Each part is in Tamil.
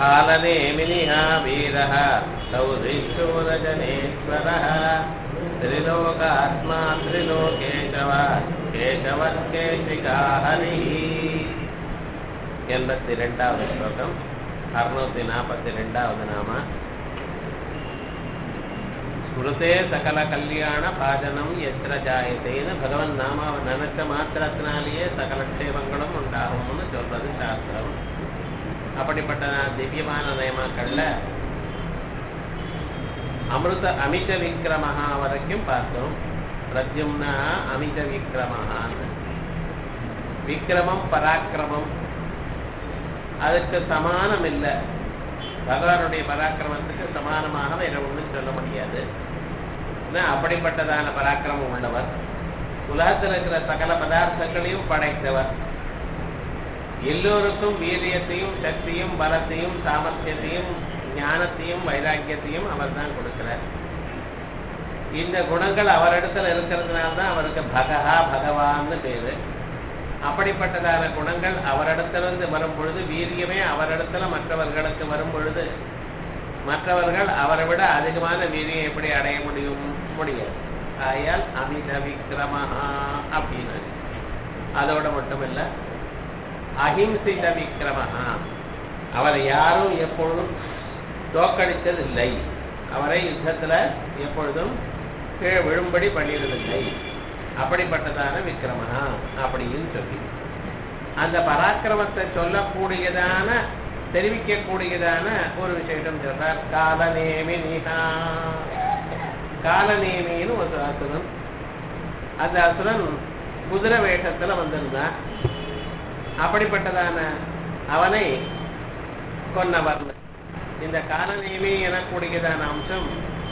कालनेमिनिः वीरः सौरिशूरजनेश्वरः त्रिलोकात्मा त्रिलोकेशव केशवत्केशिका हरिः எண்பத்தி ரெண்டாவது ஸ்லோகம் அறுநூத்தி நாற்பத்தி ரெண்டாவது நாம ஸ்மிருதே சகல கல்யாண பாஜனம் எத்திர ஜாயத்தேன்னு பகவன் நாமாவை நினைச்ச மாத்திரத்தினாலேயே சகல க்ஷேமங்களும் உண்டாகும்னு சொல்றது சாஸ்திரம் அப்படிப்பட்ட திவ்யமான நியமாக்கள்ல அமிர்த அமித விக்ரமஹா வரைக்கும் பார்த்தோம் பிரத்யும்னா அமித விக்ரமஹான்னு விக்ரமம் பராக்கிரமம் அதுக்கு சமானம் இல்லை பகவானுடைய பராக்கிரமத்துக்கு சமானமாக வேற ஒன்றும் சொல்ல முடியாது ஏன்னா அப்படிப்பட்டதான பராக்கிரமம் உள்ளவர் உலகத்தில் இருக்கிற சகல பதார்த்தங்களையும் படைத்தவர் எல்லோருக்கும் வீரியத்தையும் சக்தியும் பலத்தையும் சாமர்த்தியத்தையும் ஞானத்தையும் வைராக்கியத்தையும் அவர் தான் கொடுக்கிறார் இந்த குணங்கள் அவரிடத்துல இருக்கிறதுனால தான் அவருக்கு பகஹா பகவான்னு பேரு அப்படிப்பட்டதான குணங்கள் அவரிடத்திலிருந்து வரும் பொழுது வீரியமே அவரிடத்துல மற்றவர்களுக்கு வரும் பொழுது மற்றவர்கள் அவரை விட அதிகமான வீரியம் எப்படி அடைய முடியும் முடியாது ஆயால் அமித விக்ரமஹா அப்படின்னு அதோட மட்டுமில்ல அஹிம்சித விக்ரமஹா அவரை யாரும் எப்பொழுதும் தோக்கடித்ததில்லை அவரை யுத்தத்துல எப்பொழுதும் கீழே விழும்படி பண்ணியதில்லை அப்படிப்பட்டதான விக்ரமஹா அப்படின்னு சொல்லி அந்த பராக்கிரமத்தை சொல்லக்கூடியதான தெரிவிக்கக்கூடியதான ஒரு விசேஷம் சொல்றார் காலநேமி நிகா காலநேமின்னு ஒரு அசுரன் அந்த அசுரன் குதிரை வேஷத்துல வந்திருந்தான் அப்படிப்பட்டதான அவனை கொன்னவர் இந்த காலநேமி எனக்கூடியதான அம்சம்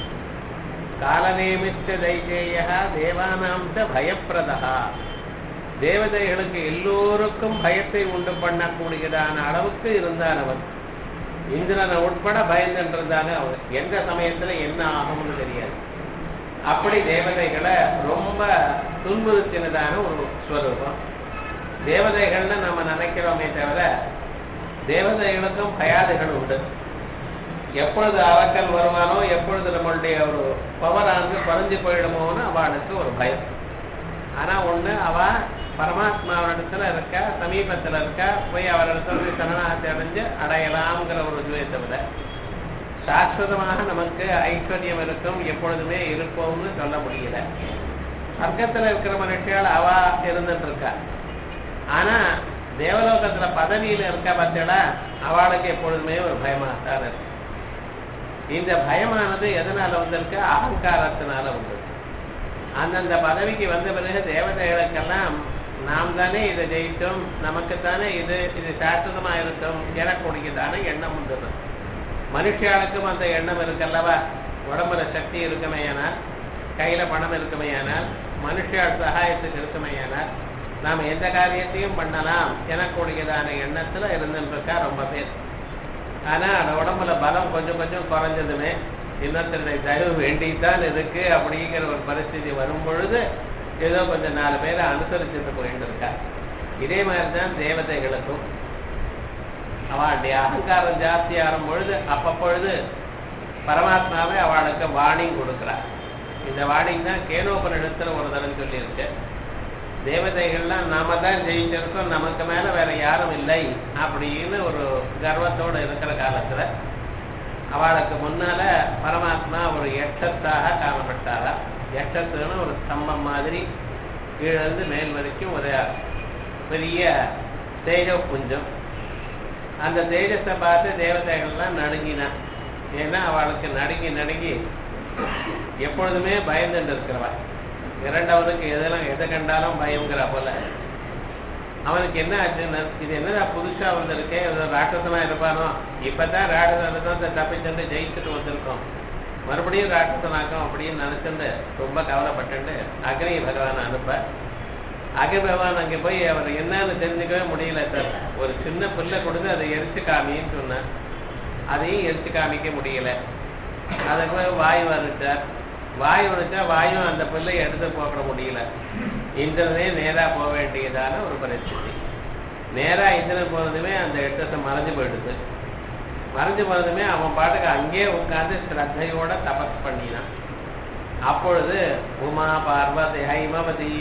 காலநேமிச்ச தைஜேய தேவானாம் பயப்பிரதா தேவதைகளுக்கு எல்லோருக்கும் பயத்தை உண்டு பண்ணக்கூடியதான அளவுக்கு இருந்தான் அவன் இந்திரனை உட்பட பயந்துன்றிருந்தாங்க அவர் எந்த சமயத்துல என்ன ஆகும்னு தெரியாது அப்படி தேவதைகளை ரொம்ப துன்புறுத்தினதான ஒரு ஸ்வரூபம் தேவதைகள்னு நம்ம நினைக்கிறோமே தவிர தேவதைகளுக்கும் பயாதைகள் உண்டு எப்பொழுது அரக்கல் வருவானோ எப்பொழுது நம்மளுடைய ஒரு பவரானது குறைஞ்சு போயிடுமோன்னு அவளுக்கு ஒரு பயம் ஆனா ஒண்ணு அவ பரமாத்மாவிடத்துல இருக்கா சமீபத்துல இருக்கா போய் அவரிடத்துல சரணாகத்தை அடைஞ்சு அடையலாம்ங்கிற ஒரு இதுவே தவிர சாஸ்வதமாக நமக்கு ஐஸ்வர்யம் இருக்கும் எப்பொழுதுமே இருப்போம்னு சொல்ல முடியல வர்க்கத்துல இருக்கிற மனுஷியால் அவ இருந்துட்டு இருக்கா ஆனா தேவலோகத்துல பதவியில இருக்கா பார்த்தீங்களா அவளுக்கு எப்பொழுதுமே ஒரு பயமாகத்தான் இருக்கு இந்த பயமானது எதனால வந்திருக்கு அகங்காரத்தினால வந்திருக்கு அந்தந்த பதவிக்கு வந்த பிறகு தேவதைகளுக்கெல்லாம் நாம் தானே இதை ஜெயித்தோம் நமக்குத்தானே இது இது சாஸ்வதமா இருக்கும் எனக்கூடியதான எண்ணம் வந்துடும் மனுஷியாளுக்கும் அந்த எண்ணம் இருக்கல்லவா உடம்புல சக்தி இருக்குமையானால் கையில பணம் இருக்குமையானால் மனுஷியாள் சகாயத்துக்கு இருக்குமையானால் நாம் எந்த காரியத்தையும் பண்ணலாம் எனக்கூடியதான எண்ணத்துல இருந்துருக்கா ரொம்ப பேர் ஆனா அந்த உடம்புல பலம் கொஞ்சம் கொஞ்சம் குறைஞ்சதுமே இன்னொருத்தருடைய தயவு வேண்டித்தான் இருக்கு அப்படிங்கிற ஒரு பரிஸ்திதி வரும் பொழுது ஏதோ கொஞ்சம் நாலு பேரை அனுசரிச்சுட்டு போயிட்டு இருக்கா இதே மாதிரிதான் தேவதைகளுக்கும் அவளுடைய அகங்காரம் ஜாஸ்தி ஆகும் பொழுது அப்பப்பொழுது பரமாத்மாவே அவளுக்கு வாணிங் கொடுக்கிறார் இந்த வாணிங் தான் கேனோபனிடத்துல ஒரு தரம் சொல்லியிருக்கு தேவதைகள்லாம் நாம தான் ஜெயிச்சிருக்கோம் நமக்கு மேல வேற யாரும் இல்லை அப்படின்னு ஒரு கர்வத்தோட இருக்கிற காலத்துல அவளுக்கு முன்னால பரமாத்மா ஒரு எட்டத்தாக காணப்பட்டாரா எட்டத்துன்னு ஒரு ஸ்தம்பம் மாதிரி கீழிருந்து மேல் வரைக்கும் ஒரு பெரிய தேஜ புஞ்சம் அந்த தேஜஸை பார்த்து தேவதைகள்லாம் நடுங்கினான் ஏன்னா அவளுக்கு நடுங்கி நடுங்கி எப்பொழுதுமே பயந்துட்டு இருக்கிறவா இரண்டவனுக்கு எதெல்லாம் எதை கண்டாலும் பயங்கிற போல அவனுக்கு என்ன ஆச்சுன்னா இது என்னடா புதுசா வந்திருக்கேன் ஏதோ ராட்சசனா இருப்பானோ இப்பதான் ராட்சசனை தப்பிச்சுட்டு ஜெயிச்சுட்டு வந்திருக்கோம் மறுபடியும் ராட்சசனாக்கும் அப்படின்னு நினைச்சுட்டு ரொம்ப கவலைப்பட்டு அக்னி பகவான் அனுப்ப அக்னி பகவான் அங்கே போய் அவர் என்னன்னு தெரிஞ்சுக்கவே முடியல சார் ஒரு சின்ன புல்லை கொடுத்து அதை எரிச்சு காமின்னு சொன்னார் அதையும் எரிச்சு காமிக்க முடியல அதுக்கு வாயு வந்துச்சார் வாயு வந்துச்சா வாயும் அந்த புல்லை எடுத்து போக முடியல இந்திரனே நேரா போக வேண்டியதான ஒரு பரிஸ்திதி நேரா இந்திரன் போனதுமே அந்த எட்டத்தை மறைஞ்சு போயிடுது மறைஞ்சு போனதுமே அவன் பாட்டுக்கு அங்கேயே உட்கார்ந்து ஸ்ரத்தையோட தபஸ் பண்ணினான் அப்பொழுது உமா பார்வதி ஹைமவதி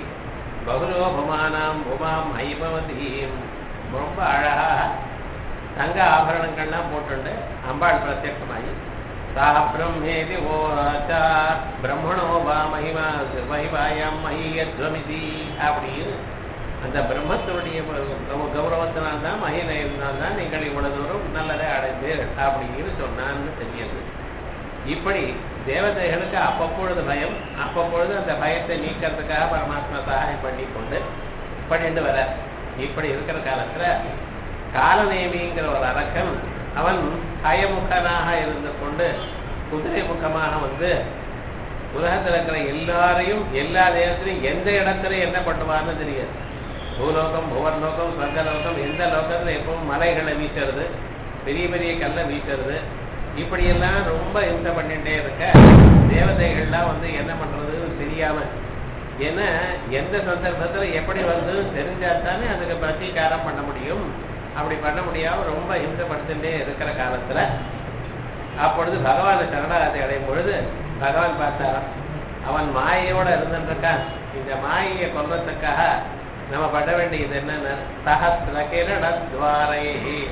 பகுலோபமானாம் உமாம் ஹைமவதீம் ரொம்ப அழகா தங்க ஆபரணங்கள்லாம் போட்டுண்டு அம்பாள் பிரத்யட்சமாயி சா பிரம்மேதி ஓராச்சா பிரம்மணோ வா மகிமா மகிமாயம் மகியத்வமிதி அப்படின்னு அந்த பிரம்மத்தினுடைய கௌ- கௌரவத்தினால்தான் மகிமையினால்தான் நீங்கள் இவ்வளவு தூரம் நல்லதை அடைந்தீர் அப்படின்னு சொன்னான்னு தெரியுது இப்படி தேவதைகளுக்கு அப்பப்பொழுது பயம் அப்பப்பொழுது அந்த பயத்தை நீக்கிறதுக்காக பரமாத்மா சகாயம் பண்ணி கொண்டு பண்ணிட்டு வர இப்படி இருக்கிற காலத்துல காலநேமிங்கிற ஒரு அரக்கன் அவன் பயமுகனாக இருந்து கொண்டு குதிரை முகமாக வந்து உலகத்துல இருக்கிற எல்லாரையும் எல்லா நேரத்திலையும் எந்த இடத்துல என்ன பண்ணுவான்னு தெரியாது பூலோகம் புவர்லோகம் சொர்க்கலோகம் எந்த லோகத்துல எப்பவும் மலைகளை வீசுறது பெரிய பெரிய கல்லை வீசுறது இப்படியெல்லாம் ரொம்ப இம்சை பண்ணிட்டே இருக்க தேவதைகள்லாம் வந்து என்ன பண்றதுன்னு தெரியாம ஏன்னா எந்த சந்தர்ப்பத்துல எப்படி வந்து தெரிஞ்சா தானே அதுக்கு பிரத்தீகாரம் பண்ண முடியும் அப்படி பண்ண முடியாம ரொம்ப இம்சப்படுத்திட்டே இருக்கிற காலத்துல அப்பொழுது பகவானை சரணாகத்தை அடையும் பொழுது பகவான் பார்த்தாராம் அவன் மாயையோட இருந்துட்டு இருக்கான் இந்த மாயையை கொல்வதற்காக நம்ம பண்ண வேண்டியது என்னன்னா சஹஸ்ர கிரணத்வாரை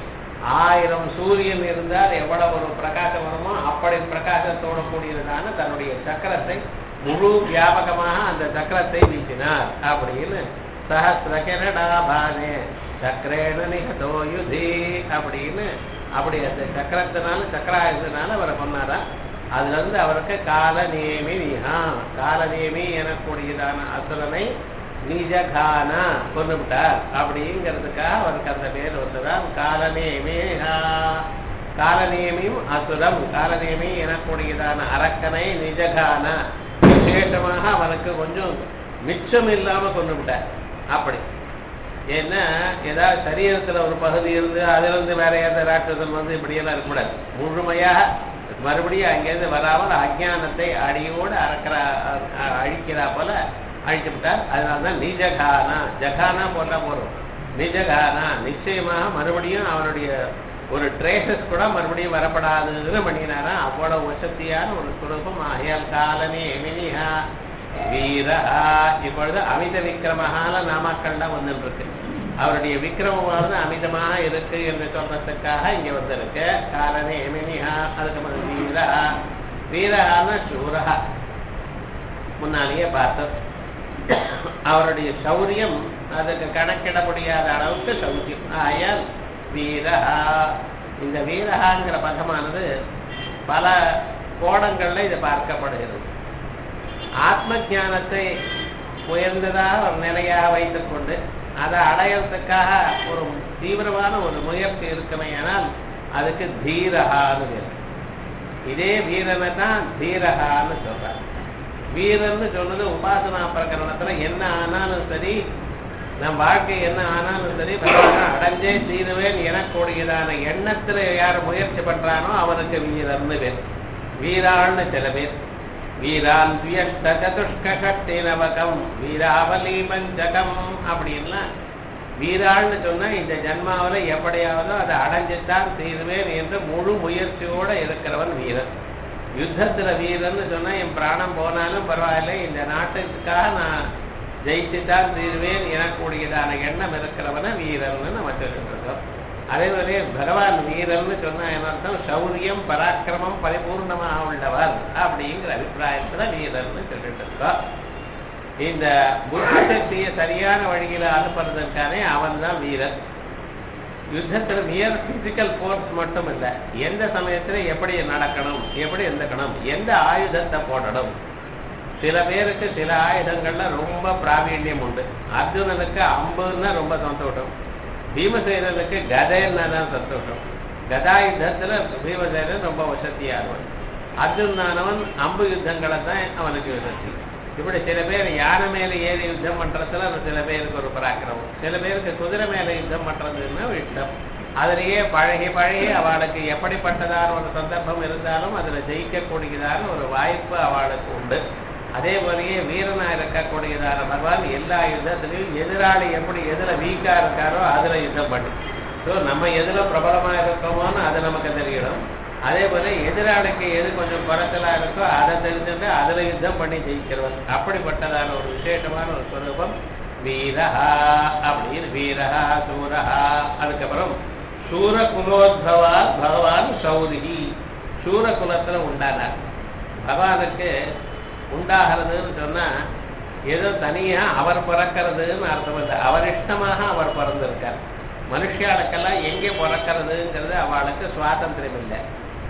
ஆயிரம் சூரியன் இருந்தால் எவ்வளவு ஒரு பிரகாசம் வருமோ அப்படி பிரகாசத்தோட கூடியதான தன்னுடைய சக்கரத்தை முழு வியாபகமாக அந்த சக்கரத்தை வீசினார் அப்படின்னு சஹஸ்ர கிரணாபானே சக்கரேன நிகதோ யுதி அப்படின்னு அப்படி அந்த சக்கரத்தினால சக்கராயுதனால அவரை கொண்டாரா அதுல இருந்து அவருக்கு காலநேமி நிஹா காலநேமி எனக்கூடியதான அசுரனை நிஜகானா கொண்டு விட்டார் அப்படிங்கிறதுக்காக அவருக்கு அந்த பேர் வந்ததான் காலநேமிஹா காலநேமியும் அசுரம் காலநேமி எனக்கூடியதான அரக்கனை நிஜகானா விசேஷமாக அவனுக்கு கொஞ்சம் மிச்சம் இல்லாம கொண்டு விட்டார் அப்படி ஏன்னா ஏதாவது சரீரத்துல ஒரு பகுதி இருந்து அதுல இருந்து வேற எந்த ராட்சசன் வந்து இப்படியெல்லாம் இருக்கக்கூடாது முழுமையாக மறுபடியும் அங்கேருந்து வராமல் அஜானத்தை அடியோடு அறக்கிறா அ- அழிக்கிறா போல அழிச்சு விட்டார் அதனால்தான் நிஜகானா ஜகானா போட்டா போறோம் நிஜகானா நிச்சயமாக மறுபடியும் அவனுடைய ஒரு ட்ரேசஸ் கூட மறுபடியும் வரப்படாதுன்னு பண்ணினாரா அவ்வளவு வசதியான ஒரு சுரூபம் ஆகையால் காலனே மினிஹா வீரஹா இப்பொழுது அமித விக்ரமஹால நாமாக்கள்லாம் வந்துட்டு இருக்கு அவருடைய விக்ரமமானது அமிதமாக இருக்கு என்று சொல்றதுக்காக இங்க வந்திருக்கு காலனே எமினிஹா அதுக்கு முதல் வீரஹா வீரஹான சூரஹா முன்னாலேயே பார்த்தோம் அவருடைய சௌரியம் அதுக்கு கணக்கிட முடியாத அளவுக்கு சௌரியம் ஆயால் வீரஹா இந்த வீரஹாங்கிற பதமானது பல கோணங்கள்ல இது பார்க்கப்படுகிறது ஆத்ம ஞானத்தை உயர்ந்ததாக ஒரு நிலையாக வைத்துக் கொண்டு அதை அடையறதுக்காக ஒரு தீவிரமான ஒரு முயற்சி இருக்குமே ஆனால் அதுக்கு தீரகான்னு பேரு. இதே வீரனை தான் தீரகான்னு சொல்றாங்க வீரன்னு சொன்னது உபாசனா பிரகரணத்துல என்ன ஆனாலும் சரி நம் வாழ்க்கை என்ன ஆனாலும் சரி பகவானை அடைஞ்சே தீருவேன் எனக்கூடியதான எண்ணத்துல யார் முயற்சி பண்றானோ அவனுக்கு வீரன்னு பேர் வீரான்னு சில பேர் வீரான் வியக்த சதுஷ்க சக்தி நவகம் வீராவலி பஞ்சகம் அப்படின்லாம் வீராள்னு சொன்னா இந்த ஜன்மாவில எப்படியாவதோ அதை அடைஞ்சுத்தான் தீருவேன் என்று முழு முயற்சியோட இருக்கிறவன் வீரன் யுத்தத்துல வீரன்னு சொன்னா என் பிராணம் போனாலும் பரவாயில்லை இந்த நாட்டுக்காக நான் ஜெயிச்சுத்தான் தீருவேன் எனக்கூடியதான எண்ணம் இருக்கிறவன வீரன்னு நம்ம சொல்லிட்டு இருக்கோம் அதே மாதிரி பகவான் வீரன்னு சொன்னா என்ன அர்த்தம் சௌரியம் பராக்கிரமம் பரிபூர்ணமாக உள்ளவர் அப்படிங்கிற அபிப்பிராயத்துல வீரன்னு சொல்லிட்டு இருக்கோம் இந்த புத்தி சக்தியை சரியான வழியில அனுப்புறதற்கானே அவன் தான் வீரன் யுத்தத்துல மியர் பிசிக்கல் ஃபோர்ஸ் மட்டும் இல்ல எந்த சமயத்துல எப்படி நடக்கணும் எப்படி இருந்துக்கணும் எந்த ஆயுதத்தை போடணும் சில பேருக்கு சில ஆயுதங்கள்ல ரொம்ப பிராவீண்யம் உண்டு அர்ஜுனனுக்கு அம்புன்னா ரொம்ப சந்தோஷம் பீமசேனனுக்கு கதைன்னா தான் சந்தோஷம் கதா யுத்தத்துல பீமசேனன் ரொம்ப வசதியானவன் அர்ஜுனானவன் அம்பு யுத்தங்களை தான் அவனுக்கு விசத்தி இப்படி சில பேர் யானை மேல ஏறி யுத்தம் பண்றதுல சில பேருக்கு ஒரு பராக்கிரமம் சில பேருக்கு குதிரை மேல யுத்தம் பண்றதுன்னா இஷ்டம் அதுலயே பழகி பழகி அவளுக்கு எப்படிப்பட்டதான ஒரு சந்தர்ப்பம் இருந்தாலும் அதுல ஜெயிக்கக்கூடியதான ஒரு வாய்ப்பு அவளுக்கு உண்டு அதே போலயே வீரனா இருக்கக்கூடியதான பகவான் எல்லா யுத்தத்திலையும் எதிராளி எப்படி எதுல வீக்கா இருக்காரோ அதுல யுத்தம் பண்ணி ஸோ நம்ம எதுல பிரபலமா இருக்கோமோன்னு அது நமக்கு தெரியணும் அதே போல எதிராளிக்கு எது கொஞ்சம் குறைச்சலா இருக்கோ அதை தெரிஞ்சுட்டு அதுல யுத்தம் பண்ணி ஜெயிக்கிறவன் அப்படிப்பட்டதான ஒரு விசேஷமான ஒரு ஸ்வரூபம் வீரஹா அப்படின்னு வீரஹா சூரஹா அதுக்கப்புறம் சூர குலோத்பவா பகவான் சௌரிகி சூர குலத்துல உண்டானார் பகவானுக்கு உண்டாகிறதுன்னு சொன்னா ஏதோ தனியா அவர் பிறக்கிறதுன்னு அர்த்தம் இல்லை அவர் இஷ்டமாக அவர் பிறந்திருக்கார் மனுஷியாளுக்கெல்லாம் எங்கே பிறக்கிறதுங்கிறது அவளுக்கு சுவாதந்திரம் இல்லை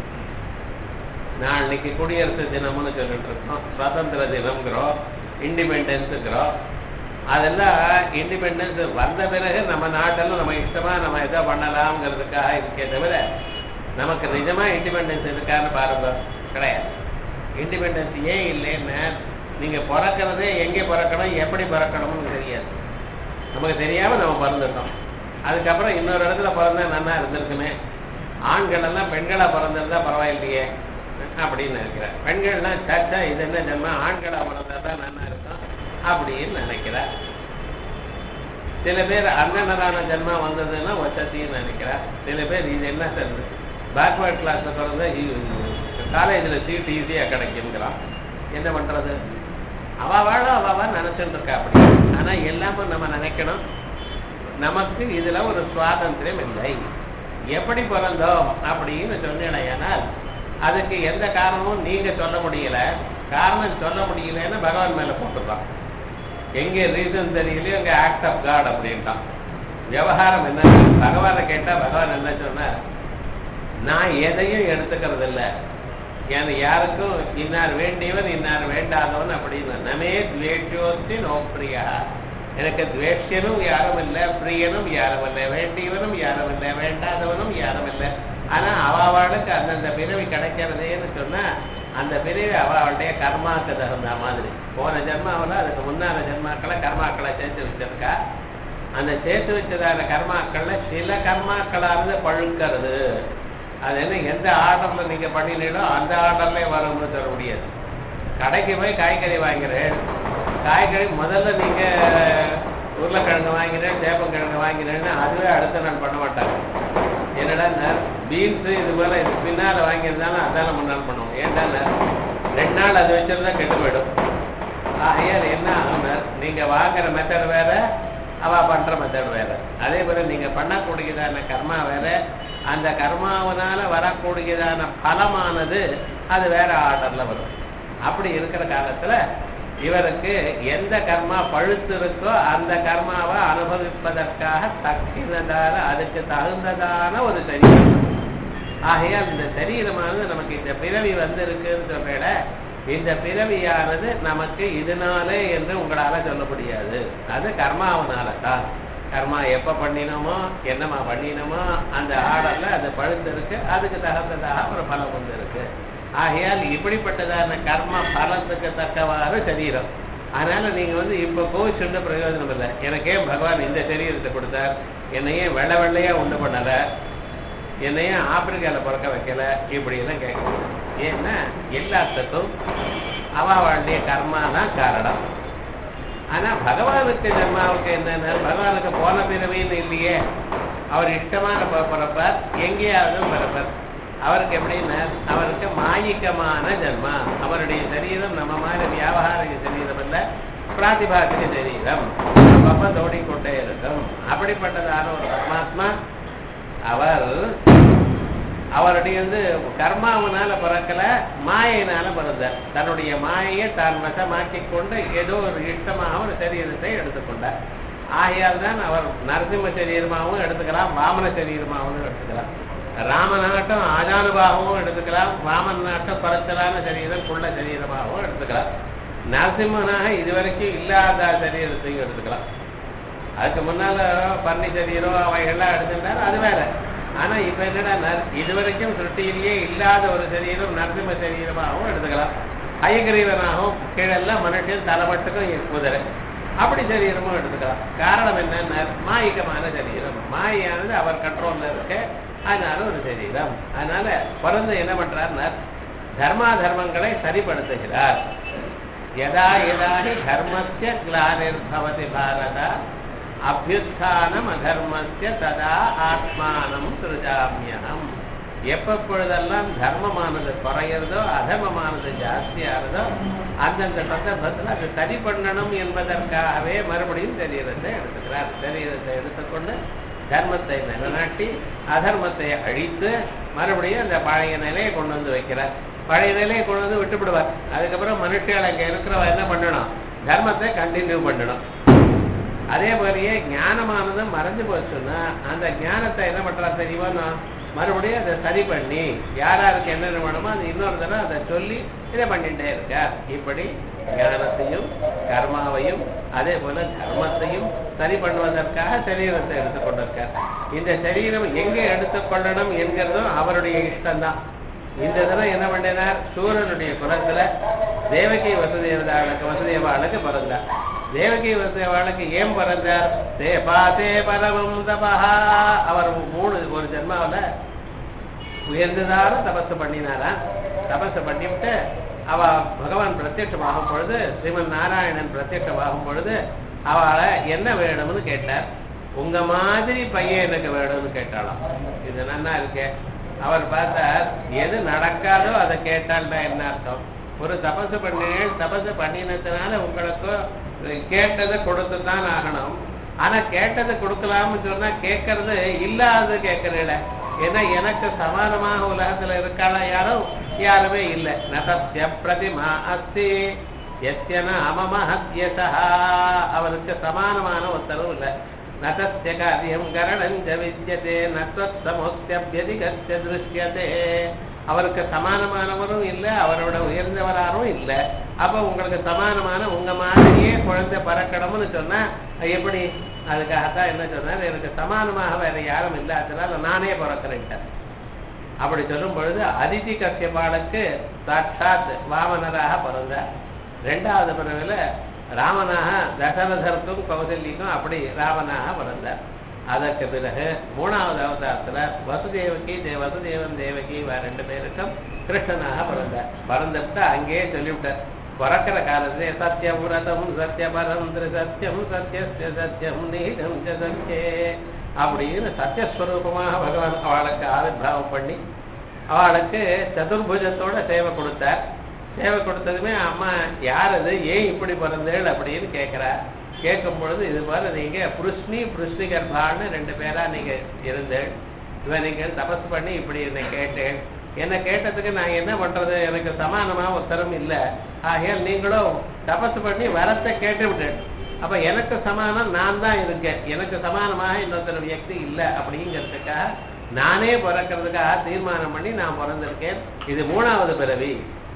நாளைக்கு குடியரசு தினம்னு சொல்லிட்டு இருக்கோம் சுதந்திர தினம்ங்கிறோம் இண்டிபெண்டன்ஸுங்கிறோம் அதெல்லாம் இண்டிபெண்டன்ஸ் வந்த பிறகு நம்ம நாட்டில் நம்ம இஷ்டமா நம்ம எதோ பண்ணலாம்ங்கிறதுக்காக இருக்கே தவிர நமக்கு நிஜமா இண்டிபெண்டன்ஸ் இருக்கான்னு பாருங்க கிடையாது இண்டிபெண்டன்ஸ் ஏன் இல்லைன்னு நீங்க பிறக்கிறதே எங்கே பிறக்கணும் எப்படி பிறக்கணும்னு தெரியாது நமக்கு தெரியாம நம்ம பிறந்துட்டோம் அதுக்கப்புறம் இன்னொரு இடத்துல பிறந்தா நன்னா இருந்திருக்குமே ஆண்கள் எல்லாம் பெண்களா பிறந்திருந்தா பரவாயில்லையே அப்படின்னு நினைக்கிறேன் பெண்கள்லாம் சச்சா இது என்ன ஜென்ம ஆண்களா பிறந்தா தான் நன்னா இருக்கும் அப்படின்னு நினைக்கிறார் சில பேர் அண்ணனரான ஜென்மா வந்ததுன்னா வசதின்னு நினைக்கிறார் சில பேர் இது என்ன சார் பேக்வேர்ட் கிளாஸ்ல பிறந்த காலேஜில் சீட் ஈஸியா கிடைக்குங்கிறான் என்ன பண்றது அவ வாழ அவ நினைச்சுட்டு இருக்கா அப்படி ஆனா எல்லாமே நம்ம நினைக்கணும் நமக்கு இதுல ஒரு சுவாதந்திரம் இல்லை எப்படி பிறந்தோம் அப்படின்னு சொன்னேனால் அதுக்கு எந்த காரணமும் நீங்க சொல்ல முடியல காரணம் சொல்ல முடியலன்னு பகவான் மேல போட்டுருக்கான் எங்க ரீசன் தெரியலையோ அங்க ஆக்ட் ஆஃப் காட் அப்படின்ட்டான் விவகாரம் என்ன பகவானை கேட்டா பகவான் என்ன சொன்னார் நான் எதையும் எடுத்துக்கிறது இல்லை ஏன்னா யாருக்கும் இன்னார் வேண்டியவன் இன்னார் வேண்டாதவன் அப்படின்னு நமே துவேஷோஸ்தி நோப்பிரியா எனக்கு துவேஷனும் யாரும் இல்லை பிரியனும் யாரும் இல்லை வேண்டியவனும் யாரும் இல்லை வேண்டாதவனும் யாரும் இல்லை ஆனா அவளுக்கு அந்தந்த பிறவி கிடைக்கிறதேன்னு சொன்னா அந்த பிறவி அவளுடைய கர்மாக்கு தகுந்த மாதிரி போன ஜென்மாவில் அதுக்கு முன்னால ஜென்மாக்களை கர்மாக்களை சேர்த்து வச்சிருக்கா அந்த சேர்த்து வச்சதான கர்மாக்கள்ல சில கர்மாக்களானது பழுக்கிறது அது என்ன எந்த ஆர்டர்ல நீங்க பண்ணினீங்களோ அந்த ஆர்டர்ல வரும்னு சொல்ல முடியாது கடைக்கு போய் காய்கறி வாங்குறேன் காய்கறி முதல்ல நீங்க உருளைக்கிழங்கு வாங்கினேன் சேப்பங்கிழங்கு வாங்கினேன்னு அதுவே அடுத்த நாள் பண்ண மாட்டாங்க என்னடா பீன்ஸ் இது போல இது பின்னால வாங்கியிருந்தாலும் அதால முன்னாள் பண்ணுவோம் ஏன்டா ரெண்டு நாள் அது வச்சிருந்தா கெட்டு போயிடும் ஆகையால் என்ன ஆகுனார் நீங்க வாங்குற மெத்தட் வேற அவ பண்ற மெத்தட் வேற அதே போல நீங்க பண்ணக்கூடியதான கர்மா வேற அந்த கர்மாவனால வரக்கூடியதான பலமானது அது வேற ஆர்டர்ல வரும் அப்படி இருக்கிற காலத்துல இவருக்கு எந்த கர்மா பழுத்து இருக்கோ அந்த கர்மாவை அனுபவிப்பதற்காக தக்கினதான அதுக்கு தகுந்ததான ஒரு சரீரம் ஆகையால் இந்த சரீரமானது நமக்கு இந்த பிறவி வந்து இருக்குன்னு சொல்ற இந்த பிறவியானது நமக்கு இதனாலே என்று உங்களால சொல்ல முடியாது அது கர்மாவனால தான் கர்மா எப்ப பண்ணினோமோ என்னமா பண்ணினோமோ அந்த ஆர்டர்ல அது பழுத்து இருக்கு அதுக்கு தகுந்ததாக ஒரு பலம் வந்து இருக்கு ஆகையால் இப்படிப்பட்டதான கர்ம பலத்துக்கு தக்கவாறு சரீரம் அதனால நீங்க வந்து இப்ப கோவிச்சுண்ட பிரயோஜனம் இல்லை எனக்கே பகவான் இந்த சரீரத்தை கொடுத்தார் என்னையே வெள்ளை வெள்ளையா உண்டு பண்ணல என்னையே ஆப்பிரிக்கால பிறக்க வைக்கல இப்படி எல்லாம் கேட்கணும் ஏன்னா எல்லாத்துக்கும் அவாவாளுடைய கர்மா தான் காரணம் ஆனா பகவானுக்கு ஜென்மாவுக்கு என்னன்னா பகவானுக்கு போன பிறவின்னு இல்லையே அவர் இஷ்டமான பிறப்பார் எங்கேயாவது பிறப்பார் அவருக்கு எப்படின்னா அவருக்கு மாயிக்கமான ஜென்மா அவருடைய சரீரம் நம்ம மாதிரி வியாபாரிக சரீரம் இல்ல பிராத்திபாசிக சரீரம் அப்பப்ப தோடிக்கொண்டே இருக்கும் அப்படிப்பட்டதான ஒரு பரமாத்மா அவர் அவருடைய வந்து கர்மாவனால பிறக்கல மாயினால பிறந்தார் தன்னுடைய மாயையை தான் வசமாக்கி கொண்டு ஏதோ ஒரு இஷ்டமாக ஒரு சரீரத்தை எடுத்துக்கொண்டார் ஆகையால் தான் அவர் நரசிம்ம சரீரமாகவும் எடுத்துக்கலாம் வாமன சரீரமாகவும் எடுத்துக்கலாம் ராமநாட்டம் ஆஜானுபாகவும் எடுத்துக்கலாம் வாமன் நாட்டம் குறைச்சலான சரீரம் குள்ள சரீரமாகவும் எடுத்துக்கலாம் நரசிம்மனாக இதுவரைக்கும் இல்லாத சரீரத்தையும் எடுத்துக்கலாம் அதுக்கு முன்னால பன்னி சரீரம் அவைகள்லாம் எடுத்துட்டாரு அது வேற ஆனா இப்ப என்னடா இதுவரைக்கும் சிருஷ்டியிலேயே இல்லாத ஒரு சரீரம் நரசிம்ம சரீரமாகவும் எடுத்துக்கலாம் அயகிரீவனாகவும் கீழெல்லாம் மனுஷன் தலைமட்டுக்கும் குதிரை அப்படி சரீரமும் எடுத்துக்கலாம் காரணம் என்னன்னா மாயிகமான சரீரம் மாயானது அவர் கண்ட்ரோல்ல இருக்கு அதனால ஒரு சரீரம் அதனால பிறந்து என்ன பண்றாருன்னா தர்மா தர்மங்களை சரிப்படுத்துகிறார் யதா யதாஹி தர்மஸ்ய கிளானிர்பவதி பாரத அபியுத்தானம் அதர்மஸ்ய ததா ஆத்மானம் சிருஜாமியகம் எப்பப்பொழுதெல்லாம் தர்மமானது குறையிறதோ அதர்மமானது ஜாஸ்தியாகிறதோ அந்தந்த சந்தர்ப்பத்தில் அது சரி பண்ணணும் என்பதற்காகவே மறுபடியும் சரீரத்தை எடுத்துக்கிறார் சரீரத்தை எடுத்துக்கொண்டு தர்மத்தை நிலநாட்டி அதர்மத்தை அழித்து மறுபடியும் அந்த பழைய நிலையை கொண்டு வந்து வைக்கிறார் பழைய நிலையை கொண்டு வந்து விட்டுவிடுவார் அதுக்கப்புறம் மனுஷியால் அங்கே இருக்கிறவ என்ன பண்ணணும் தர்மத்தை கண்டினியூ பண்ணணும் அதே மாதிரியே ஞானமானது மறைஞ்சு போச்சுன்னா அந்த ஞானத்தை என்ன பண்றா தெரியுமா மறுபடியும் அதை சரி பண்ணி யார் யாருக்கு என்னென்ன வேணுமோ அது இன்னொரு தடவை அதை சொல்லி இதை பண்ணிட்டே இருக்கார் இப்படி ஞானத்தையும் கர்மாவையும் அதே போல தர்மத்தையும் சரி பண்ணுவதற்காக சரீரத்தை எடுத்துக்கொண்டிருக்கார் இந்த சரீரம் எங்கே எடுத்துக்கொள்ளணும் என்கிறதும் அவருடைய இஷ்டம்தான் இந்த தடவை என்ன பண்ணினார் சூரனுடைய குலத்துல தேவகி வசுதேவதாளுக்கு வசுதேவாளுக்கு பிறந்தார் தேவகி வசுதேவாளுக்கு ஏன் பிறந்தார் தே பாதே பரமம் தபஹா அவர் மூணு ஒரு ஜென்மாவில் உயர்ந்ததான தபசு பண்ணினாரா தபசு பண்ணிவிட்டு அவ பகவான் பிரத்யட்சமாகும் பொழுது ஸ்ரீமன் நாராயணன் பிரத்யட்சமாகும் பொழுது அவளை என்ன வேணும்னு கேட்டார் உங்க மாதிரி பையன் எனக்கு வேணும்னு கேட்டாளாம் இது நன்னா இருக்கே அவர் பார்த்தார் எது நடக்காதோ அதை கேட்டால்னா என்ன அர்த்தம் ஒரு தபசு பண்ணினேன் தபசு பண்ணினதுனால உங்களுக்கு கேட்டதை கொடுத்து தான் ஆகணும் ஆனா கேட்டதை கொடுக்கலாம்னு சொன்னா கேட்கறது இல்லாதது கேட்கறீல ஏன்னா எனக்கு சமானமாக உலகத்துல இருக்காளா யாரும் யாருமே இல்லை நசத்திய பிரதிமா அஸ்தி எத்தியன அமமஹத்யசா அவருக்கு சமானமான ஒருத்தரும் இல்லை நதஸ்ய காரியம் கரணஞ்ச வித்தியதே நத்வத்சமோஸ்தியபியதிகச்ச திருஷ்யதே அவருக்கு சமானமானவரும் இல்லை அவரோட உயர்ந்தவராரும் இல்லை அப்போ உங்களுக்கு சமானமான உங்க மாதிரியே குழந்தை பறக்கணும்னு சொன்னா எப்படி அதுக்காகத்தான் என்ன சொன்னார் எனக்கு சமானமாக வேற யாரும் இல்லாததுனால நானே பிறக்கிறேன்ட்டேன் அப்படி சொல்லும் பொழுது அதிதி கசியபாளுக்கு சாட்சாத் வாமனராக பிறந்தார் ரெண்டாவது பிறகுல ராமனாக தசரதருக்கும் கௌசல்யக்கும் அப்படி ராமனாக பிறந்தார் அதற்கு பிறகு மூணாவது அவதாரத்துல வசுதேவகி தே வசுதேவன் தேவகி இவ ரெண்டு பேருக்கும் கிருஷ்ணனாக பிறந்தார் பிறந்துட்டு அங்கேயே சொல்லிவிட்டார் பிறக்கிற காலத்திலே சத்தியபுரதம் சத்தியபரம் சத்தியம் சத்தியஸ்ய சத்தியம் நீதம் ச சத்தியே அப்படின்னு சத்தியஸ்வரூபமாக பகவான் அவளுக்கு ஆவிர்வாவம் பண்ணி அவளுக்கு சதுர்புஜத்தோட சேவை கொடுத்தார் சேவை கொடுத்ததுமே அம்மா யார் அது ஏன் இப்படி பிறந்தேள் அப்படின்னு கேட்கிறா கேட்கும் பொழுது இது மாதிரி நீங்க புருஷ்ணி புருஷ்ணி கர்ப்பான்னு ரெண்டு பேரா நீங்க இருந்தேள் இவன் நீங்க தபஸ் பண்ணி இப்படி என்னை கேட்டேன் என்ன கேட்டதுக்கு நான் என்ன பண்றது எனக்கு சமானமா உத்தரம் இல்லை ஆகையால் நீங்களும் தபஸ் பண்ணி வரத்தை கேட்டு விட்டேன் அப்ப எனக்கு சமானம் நான் தான் இருக்கேன் எனக்கு சமானமாக இன்னொருத்தர் வியக்தி இல்லை அப்படிங்கிறதுக்காக நானே பிறக்கிறதுக்காக தீர்மானம் பண்ணி நான் பிறந்திருக்கேன் இது மூணாவது பிறவி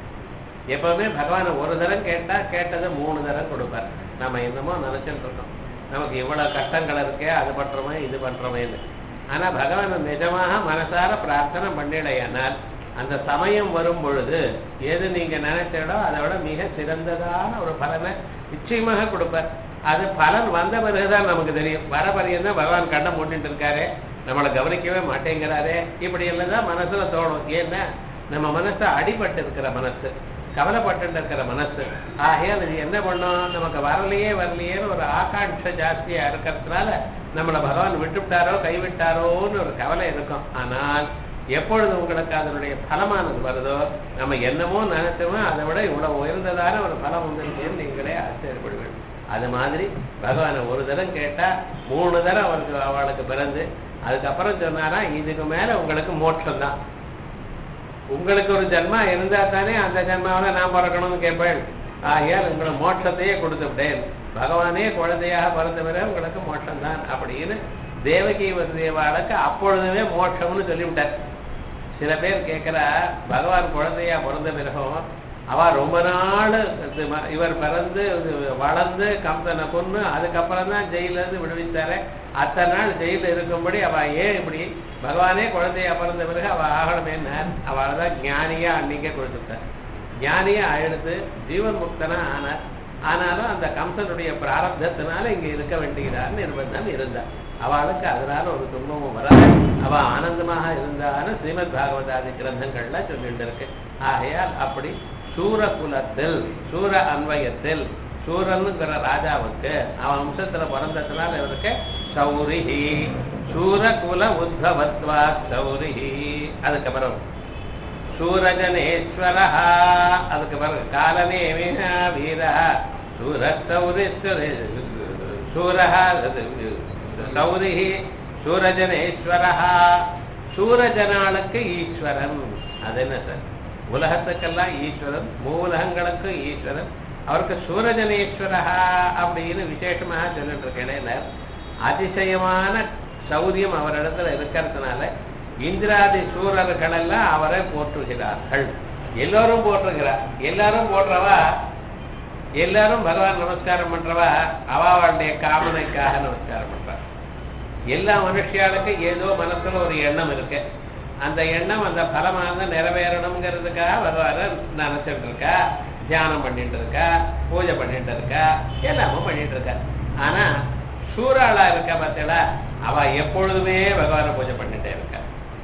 எப்பவுமே பகவானை ஒரு தரம் கேட்டா கேட்டதை மூணு தரம் கொடுப்பார் நம்ம என்னமோ நினைச்சிட்டு இருக்கோம் நமக்கு இவ்வளவு கஷ்டங்கள் இருக்கே அது பண்றோமே இது பண்றோமேன்னு ஆனா பகவான் நிஜமாக மனசார பிரார்த்தனை பண்ணிடையானால் அந்த சமயம் வரும் பொழுது எது நீங்க நினைச்சடோ அதை விட மிக சிறந்ததான ஒரு பலனை நிச்சயமாக கொடுப்பார் அது பலன் வந்த பிறகுதான் நமக்கு தெரியும் வர பரியந்தான் பகவான் கண்ணை மூட்டிட்டு இருக்காரு நம்மளை கவனிக்கவே மாட்டேங்கிறாரே இப்படி எல்லாம் தான் மனசுல தோணும் ஏன்னா நம்ம மனசு அடிபட்டு இருக்கிற மனசு கவலைப்பட்டு இருக்கிற மனசு ஆகையால் இது என்ன பண்ணும் நமக்கு வரலையே வரலையேன்னு ஒரு ஆகாட்ச ஜாஸ்தியா இருக்கிறதுனால நம்மளை பகவான் விட்டுவிட்டாரோ கைவிட்டாரோன்னு ஒரு கவலை இருக்கும் ஆனால் எப்பொழுது உங்களுக்கு அதனுடைய பலமானது வருதோ நம்ம என்னமோ நினைச்சோமோ அதை விட இவ்வளவு உயர்ந்ததான ஒரு பலம் வந்திருக்கேன்னு நீங்களே ஆச்சரியப்படுவீர்கள் அது மாதிரி பகவானை ஒரு தரம் கேட்டா மூணு தரம் அவருக்கு அவளுக்கு பிறந்து அதுக்கப்புறம் சொன்னாரா இதுக்கு மேல உங்களுக்கு மோட்சம் தான் உங்களுக்கு ஒரு ஜென்மா இருந்தா தானே அந்த ஜென்மாவில நான் பிறக்கணும்னு கேட்பேன் ஆகையால் உங்களை மோட்சத்தையே கொடுத்து விட்டேன் பகவானே குழந்தையாக பிறந்த பிறகு உங்களுக்கு மோட்சம் தான் அப்படின்னு தேவகி வசுதேவாளுக்கு அப்பொழுதுமே மோட்சம்னு சொல்லிவிட்டார் சில பேர் கேட்கிறா பகவான் குழந்தையா பிறந்த பிறகும் அவ ரொம்ப நாள் இது ம- இவர் பிறந்து இது வளர்ந்து கம்பனை கொன்னு அதுக்கப்புறம் தான் ஜெயில இருந்து விடுவித்தாரு அத்தனை நாள் ஜெயில இருக்கும்படி அவ ஏன் இப்படி பகவானே குழந்தையா பிறந்த பிறகு அவ ஆகணுமேன்னார் அவளை தான் ஞானியா அன்னைக்கே கொடுத்துட்டார் ஞானியா எடுத்து ஜீவன் முக்தனா ஆனார் ஆனாலும் அந்த கம்சனுடைய பிராரப்தத்தினால இங்க இருக்க வேண்டியதான்னு நிர்பந்தம் இருந்தார் அவளுக்கு அதனால ஒரு துன்பமும் வராது அவ ஆனந்தமாக இருந்தான்னு ஸ்ரீமத் பாகவதாதி கிரந்தங்கள்ல சொல்லிட்டு இருக்கு ஆகையால் அப்படி சூர குலத்தில் சூர அன்வயத்தில் சூரனுங்கிற ராஜாவுக்கு அவன் வம்சத்துல பிறந்ததுனால இவருக்கு சௌரிஹி சூரகுல உத்பவத்வா சௌரிஹி அதுக்கப்புறம் சூரஜனேஸ்வர அதுக்கு பிறகு காலனே வீர சூர சௌரி சூர சௌரி சூரஜனேஸ்வர சூரஜனாளுக்கு ஈஸ்வரன் அது என்ன சார் உலகத்துக்கெல்லாம் ஈஸ்வரன் மூலகங்களுக்கு ஈஸ்வரன் அவருக்கு சூரஜனேஸ்வரா அப்படின்னு விசேஷமாக சொல்லிட்டு இருக்கேன் அதிசயமான சௌரியம் அவரிடத்துல இருக்கிறதுனால இந்திராதி சூரர்கள் எல்லாம் அவரை போற்றுகிறார்கள் எல்லோரும் போற்றுகிறார் எல்லாரும் போடுறவா எல்லாரும் பகவான் நமஸ்காரம் பண்றவா அவாவுடைய காமனைக்காக நமஸ்காரம் பண்றா எல்லா மனுஷியாளுக்கும் ஏதோ மனசுல ஒரு எண்ணம் இருக்கு அந்த எண்ணம் அந்த பலமாக நிறைவேறணுங்கிறதுக்காக வருவார நினைச்சிட்டு இருக்கா தியானம் பண்ணிட்டு இருக்கா பூஜை பண்ணிட்டு இருக்கா எல்லாமும் பண்ணிட்டு இருக்கா ஆனா சூறாளா இருக்கா பார்த்தீங்களா அவ எப்பொழுதுமே பகவானை பூஜை பண்ணிட்டே இருக்கா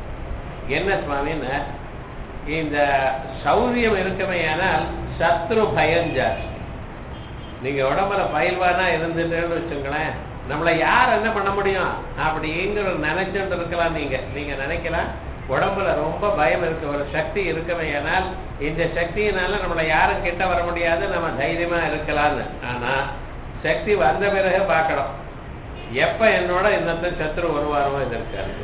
என்ன சுவாமின்னு இந்த சௌரியம் இருக்குமே ஆனால் சத்ரு பயம் ஜாஸ்தி நீங்க உடம்புல பயில்வானா இருந்துட்டேன்னு வச்சுங்களேன் நம்மளை யார் என்ன பண்ண முடியும் அப்படிங்கிற நினைச்சுட்டு இருக்கலாம் நீங்க நீங்க நினைக்கலாம் உடம்புல ரொம்ப பயம் இருக்கு ஒரு சக்தி இருக்கவே ஆனால் இந்த சக்தியினால நம்மளை யாரும் கிட்ட வர முடியாது நம்ம தைரியமா இருக்கலாம்னு ஆனா சக்தி வந்த பிறகு பார்க்கணும் எப்ப என்னோட இன்னத்த சத்ரு வருவாரோ இதற்கு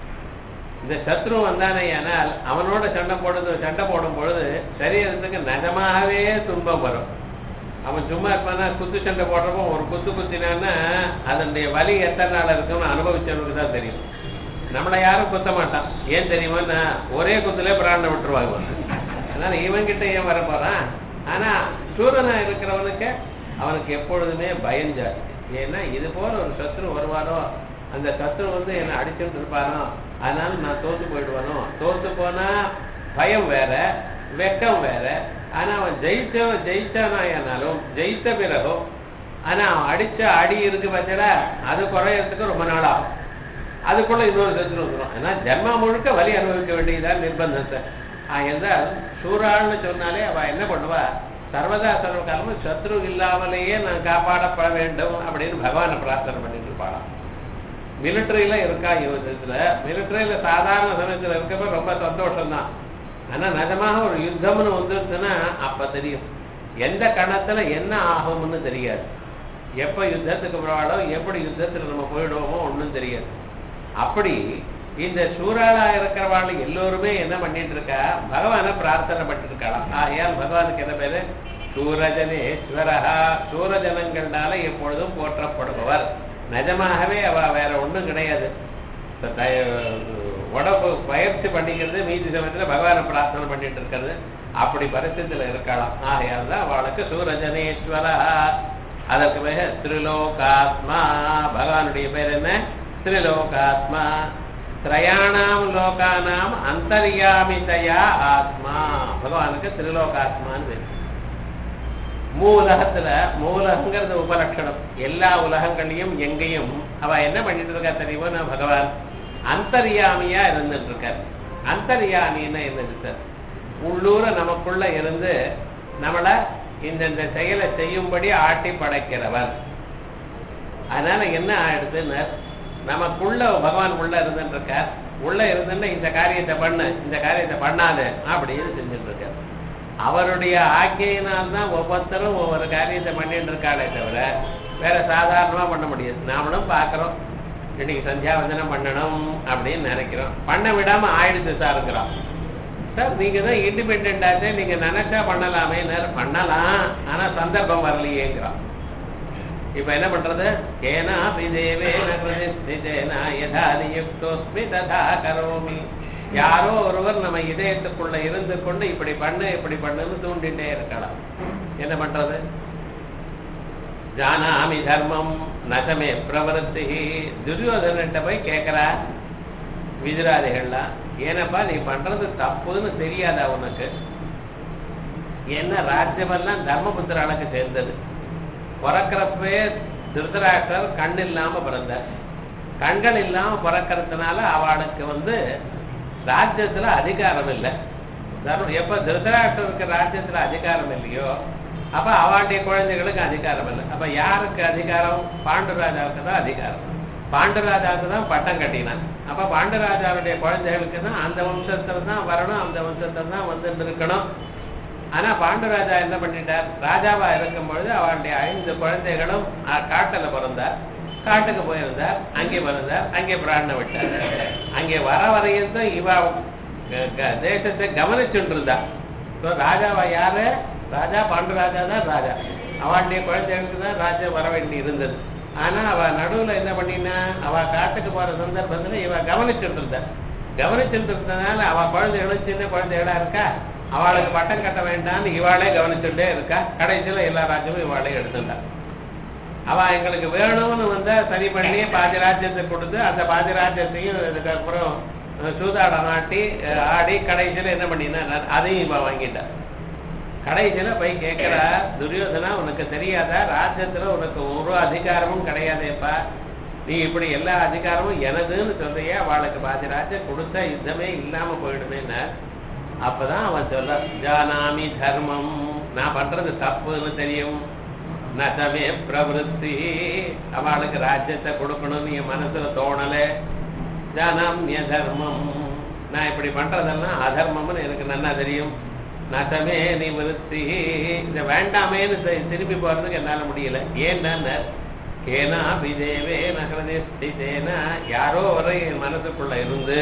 இந்த சத்ரு வந்தானே ஆனால் அவனோட சண்டை போடுறது சண்டை போடும் பொழுது சரீரத்துக்கு நிஜமாகவே துன்பம் வரும் அவன் சும்மா இருப்பானா குத்து சண்டை போடுறப்போ ஒரு குத்து குத்தினான்னா அதனுடைய வலி எத்தனை நாள் இருக்குன்னு அனுபவிச்சவனுக்கு தான் தெரியும் நம்மளை யாரும் குத்த மாட்டான் ஏன் தெரியுமான்னா ஒரே குத்துல பிராண்ட விட்டுருவாங்க அதனால இவன் கிட்ட ஏன் வர போறான் ஆனா சூரனா இருக்கிறவனுக்கு அவனுக்கு எப்பொழுதுமே பயம் ஜாஸ்தி ஏன்னா இது போல ஒரு சத்ரு வருவானோ அந்த சத்ரு வந்து என்னை அடிச்சுட்டு இருப்பானோ அதனால நான் தோத்து போயிடுவானோ தோத்து போனா பயம் வேற வெக்கம் வேற ஆனா அவன் ஜெயிச்ச ஜெயிச்சானாயானாலும் ஜெயித்த பிறகோ ஆனா அவன் அடிச்ச அடி இருக்கு பார்த்தா அது குறையறதுக்கு ரொம்ப நாள் ஆகும் அதுக்குள்ள இன்னொரு சத்துரு வந்துடும் ஏன்னா ஜென்மா முழுக்க வலி அனுபவிக்க வேண்டியதான் நிர்பந்தத்தை என்றால் சூறாள்னு சொன்னாலே அவ என்ன பண்ணுவா சர்வதா சர்வ காலமும் சத்ரு இல்லாமலேயே நான் காப்பாடப்பட வேண்டும் அப்படின்னு பகவானை பிரார்த்தனை பண்ணிட்டு இருப்பாளாம் மிலிட்டரியில இருக்கா யுத்தத்துல மிலிட்டரியில சாதாரண சமயத்துல இருக்கப்ப ரொம்ப சந்தோஷம் தான் ஆனா நிஜமாக ஒரு யுத்தம்னு வந்துருச்சுன்னா அப்ப தெரியும் எந்த கணத்துல என்ன ஆகும்னு தெரியாது எப்ப யுத்தத்துக்கு போறாளோ எப்படி யுத்தத்துல நம்ம போயிடுவோமோ ஒன்றும் தெரியாது அப்படி இந்த சூறாளா இருக்கிறவாள் எல்லோருமே என்ன பண்ணிட்டு இருக்கா பகவானை பிரார்த்தனை பண்ணிட்டு இருக்காளாம் ஆகையால் பகவானுக்கு என்ன பேரு சூரஜனேஸ்வரஹா சூரஜனங்கள்னால எப்பொழுதும் போற்றப்படுபவர் நிஜமாகவே அவ வேற ஒண்ணும் கிடையாது இப்ப தய- உடம்பு பயிற்சி பண்ணிக்கிறது மீதி சமயத்துல பகவானை பிரார்த்தனை பண்ணிட்டு இருக்கிறது அப்படி பரிசத்துல இருக்கலாம் ஆகையால் தான் அவளுக்கு சூரஜனேஸ்வரா அதற்கு மிக திரிலோகாத்மா பகவானுடைய பேர் என்ன திரிலோகாத்மா திரயாணாம் லோகானாம் அந்தர்யாமிதயா ஆத்மா பகவானுக்கு திரிலோகாத்மான்னு பேர் மூலகத்துல மூலகங்கிறது உபலட்சணம் எல்லா உலகங்களையும் எங்கேயும் அவ என்ன பண்ணிட்டு இருக்கா தெரியுமோ நான் பகவான் அந்தர்யாமியா இருந்துட்டு இருக்கார் அந்தர்யாமின்னு என்னது சார் உள்ளூர நமக்குள்ள இருந்து நம்மள இந்த இந்த செயலை செய்யும்படி ஆட்டி படைக்கிறவர் அதனால என்ன ஆயிடுதுன்னு நமக்குள்ள பகவான் உள்ள இருந்துட்டு இருக்கார் உள்ள இருந்துன்னு இந்த காரியத்தை பண்ணு இந்த காரியத்தை பண்ணாது அப்படின்னு செஞ்சுட்டு இருக்கார் அவருடைய ஆக்கையினால் தான் ஒவ்வொருத்தரும் ஒவ்வொரு காரியத்தை பண்ணிட்டு இருக்காளே தவிர வேற சாதாரணமா பண்ண முடியாது நாமளும் பார்க்கிறோம் இன்னைக்கு சந்தியாவந்தனம் பண்ணணும் அப்படின்னு நினைக்கிறோம் பண்ண விடாம ஆயிடுச்சு சாருங்கிறோம் சார் நீங்க தான் இண்டிபெண்ட் ஆச்சு நீங்க நினைச்சா பண்ணலாமே நேரம் பண்ணலாம் ஆனா சந்தர்ப்பம் வரலையேங்கிறோம் இப்ப என்ன பண்றது ஏனா தேவேன பிரதிஷ்டிதேனா யதா நியுக்தோஸ்மி ததா கரோமி யாரோ ஒருவர் நம்ம இதயத்துக்குள்ள இருந்து கொண்டு இப்படி பண்ணு இப்படி பண்ணுன்னு தூண்டிட்டே இருக்கலாம் என்ன பண்றது ஜானாமி தர்மம் நசமே பிரவருத்தி துரியோதனன்ட்ட போய் கேட்கிறா விதுராதிகள்லாம் ஏனப்பா நீ பண்றது தப்புன்னு தெரியாதா உனக்கு என்ன ராஜ்யமெல்லாம் தர்மபுத்திராளுக்கு சேர்ந்தது பிறக்கிறப்பவே திருதராஷ்டர் கண் இல்லாம பிறந்தார் கண்கள் இல்லாம பிறக்கிறதுனால அவளுக்கு வந்து ராஜ்யத்துல அதிகாரம் இல்லை தர்ம எப்ப திருதராஷ்டருக்கு ராஜ்யத்துல அதிகாரம் இல்லையோ அப்ப அவளுடைய குழந்தைகளுக்கு அதிகாரம் இல்லை அப்ப யாருக்கு அதிகாரம் பாண்டுராஜாவுக்கு தான் அதிகாரம் பாண்டுராஜாவுக்கு தான் பட்டம் கட்டினான் அப்ப பாண்டுராஜாவுடைய குழந்தைகளுக்கு தான் அந்த வம்சத்துல தான் வரணும் அந்த வம்சத்துல தான் வந்து இருக்கணும் ஆனா பாண்டுராஜா என்ன பண்ணிட்டார் ராஜாவா இருக்கும் பொழுது அவளுடைய ஐந்து குழந்தைகளும் அஹ், காட்டுல பிறந்தார் காட்டுக்கு போயிருந்தார் அங்கே பிறந்தார் அங்கே பிராண விட்டார் அங்கே வர வரையும் தான் இவ க- க- தேசத்தை கவனிச்சுட்டு இருந்தா So, ராஜாவா யாரு ராஜா பாண்டுராஜா தான் ராஜா அவளுடைய குழந்தைகளுக்கு தான் ராஜா வர வேண்டி இருந்தது ஆனா அவ நடுவுல என்ன பண்ணினா அவ காட்டுக்கு போற சந்தர்ப்பத்துல இவ கவனிச்சுட்டு இருந்தா கவனிச்சுட்டு இருந்ததுனால அவ குழந்தைகளும் சின்ன குழந்தைகளா இருக்கா அவளுக்கு பட்டம் கட்ட வேண்டாம்னு இவாளே கவனிச்சுட்டே இருக்கா கடைசியில எல்லா ராஜ்யமும் இவாளே எடுத்துட்டா அவ எங்களுக்கு வேணும்னு வந்தா சரி பண்ணி பாதி ராஜ்யத்தை கொடுத்து அந்த பாதி ராஜ்யத்தையும் இதுக்கப்புறம் அஹ், சூதாட்டம் ஆட்டி அஹ், ஆடி கடைசியில என்ன பண்ணினா அதையும் இவ வாங்கிட்டா கடைசியில போய் கேட்கிறா துரியோதனா உனக்கு தெரியாதா ராஜ்யத்துல உனக்கு ஒரு அதிகாரமும் கிடையாதேப்பா நீ இப்படி எல்லா அதிகாரமும் எனதுன்னு சொல்றியே அவளுக்கு பாதி ராஜ்யம் கொடுத்தா யுத்தமே இல்லாம போயிடுமேன்னு அப்பதான் அவன் சொல்ல ஜானாமி தர்மம் நான் பண்றது தப்புன்னு தெரியும் நசமே பிரவருத்தி அவளுக்கு ராஜ்யத்தை கொடுக்கணும்னு என் மனசுல தோணல ஜானாமிய தர்மம் நான் இப்படி பண்றதெல்லாம் அதர்மம்னு எனக்கு நல்லா தெரியும் நசமே நிவருத்தி இந்த வேண்டாமேன்னு தி- திருப்பி போறதுக்கு என்னால முடியல ஏன்னா கேனா விதேவே நகரதேனா யாரோ ஒரு என் மனசுக்குள்ள இருந்து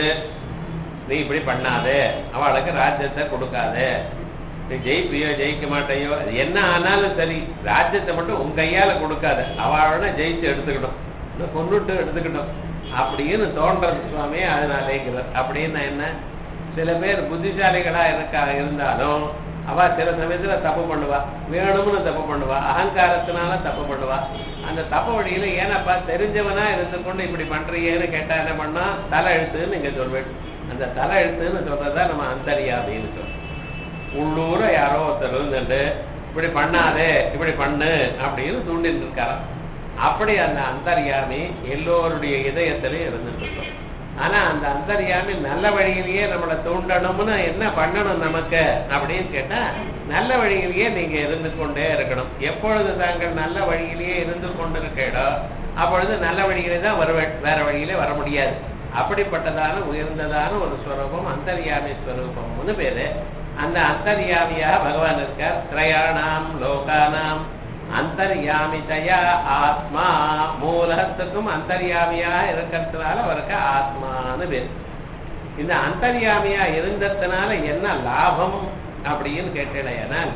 நீ இப்படி பண்ணாதே அவளுக்கு ராஜ்யத்தை கொடுக்காதே நீ ஜெயிப்பியோ ஜெயிக்க மாட்டேயோ அது என்ன ஆனாலும் சரி ராஜ்யத்தை மட்டும் உன் கையால கொடுக்காத அவளோட ஜெயிச்சு எடுத்துக்கணும் இல்லை கொண்டுட்டு எடுத்துக்கணும் அப்படின்னு தோன்றது சுவாமி அதனாலேங்கிறார் அப்படின்னு என்ன சில பேர் புத்திசாலிகளா இருக்கா இருந்தாலும் அவ சில சமயத்துல தப்பு பண்ணுவா வேணும்னு தப்பு பண்ணுவா அகங்காரத்தினால தப்பு பண்ணுவா அந்த தப்பு வழியில ஏனப்பா தெரிஞ்சவனா இருந்து கொண்டு இப்படி பண்றியேன்னு கேட்டா என்ன பண்ணா தலை எழுத்துன்னு நீங்க சொல்வேன் அந்த தலை எழுத்துன்னு சொல்றதா நம்ம அந்தரியாதைன்னு சொல்றோம் உள்ளூர யாரோ ஒருத்தர் இருந்துட்டு இப்படி பண்ணாதே இப்படி பண்ணு அப்படின்னு தூண்டிட்டு இருக்காராம் அப்படி அந்த அந்தர்யாமி எல்லோருடைய இதயத்திலையும் இருந்துட்டு இருக்கோம் ஆனா அந்த அந்தர்யாமி நல்ல வழியிலேயே நம்மளை தூண்டணும்னு என்ன பண்ணணும் நமக்கு அப்படின்னு கேட்டா நல்ல வழியிலேயே நீங்க இருந்து கொண்டே இருக்கணும் எப்பொழுது தாங்கள் நல்ல வழியிலேயே இருந்து கொண்டிருக்கீடோ அப்பொழுது நல்ல வழியிலே தான் வருவேன் வேற வழியிலே வர முடியாது அப்படிப்பட்டதான உயர்ந்ததான ஒரு ஸ்வரூபம் அந்தர்யாமி ஸ்வரூபம்னு பேரு அந்த அந்தர்யாமியாக பகவான் இருக்கார் திரயாணாம் லோகானாம் அந்தர்யாமிதயா ஆத்மா மூலத்துக்கும் அந்தர்யாமியா இருக்கிறதுனால அவருக்கு ஆத்மான்னு பேர் இந்த அந்தர்யாமியா இருந்ததுனால என்ன லாபம் அப்படின்னு கேட்டேனால்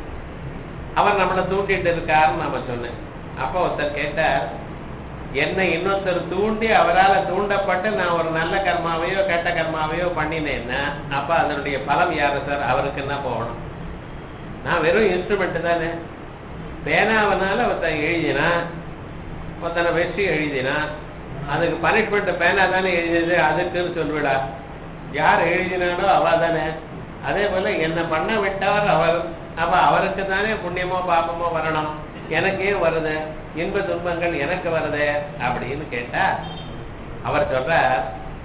அவர் நம்மளை தூண்டிட்டு இருக்காருன்னு நாம சொன்னேன் அப்போ ஒருத்தர் கேட்டார் என்னை இன்னொருத்தர் தூண்டி அவரால் தூண்டப்பட்டு நான் ஒரு நல்ல கர்மாவையோ கெட்ட கர்மாவையோ பண்ணினேன்னா அப்ப அதனுடைய பலம் யாரு சார் அவருக்கு என்ன போகணும் நான் வெறும் இன்ஸ்ட்ருமெண்ட் தானே பேனாவனால ஒருத்தன் எழுதினா ஒருத்தனை வச்சு எழுதினா அதுக்கு பனிஷ்மெண்ட் பேனா தானே எழுதியது அதுக்குன்னு சொல்லுவிடா யார் எழுதினாலோ அவ தானே அதே போல என்ன பண்ண விட்டவர் அவர் அப்ப அவருக்கு தானே புண்ணியமோ பாபமோ வரணும் எனக்கே வருது இன்ப துன்பங்கள் எனக்கு வருது அப்படின்னு கேட்டா அவர் சொல்றார்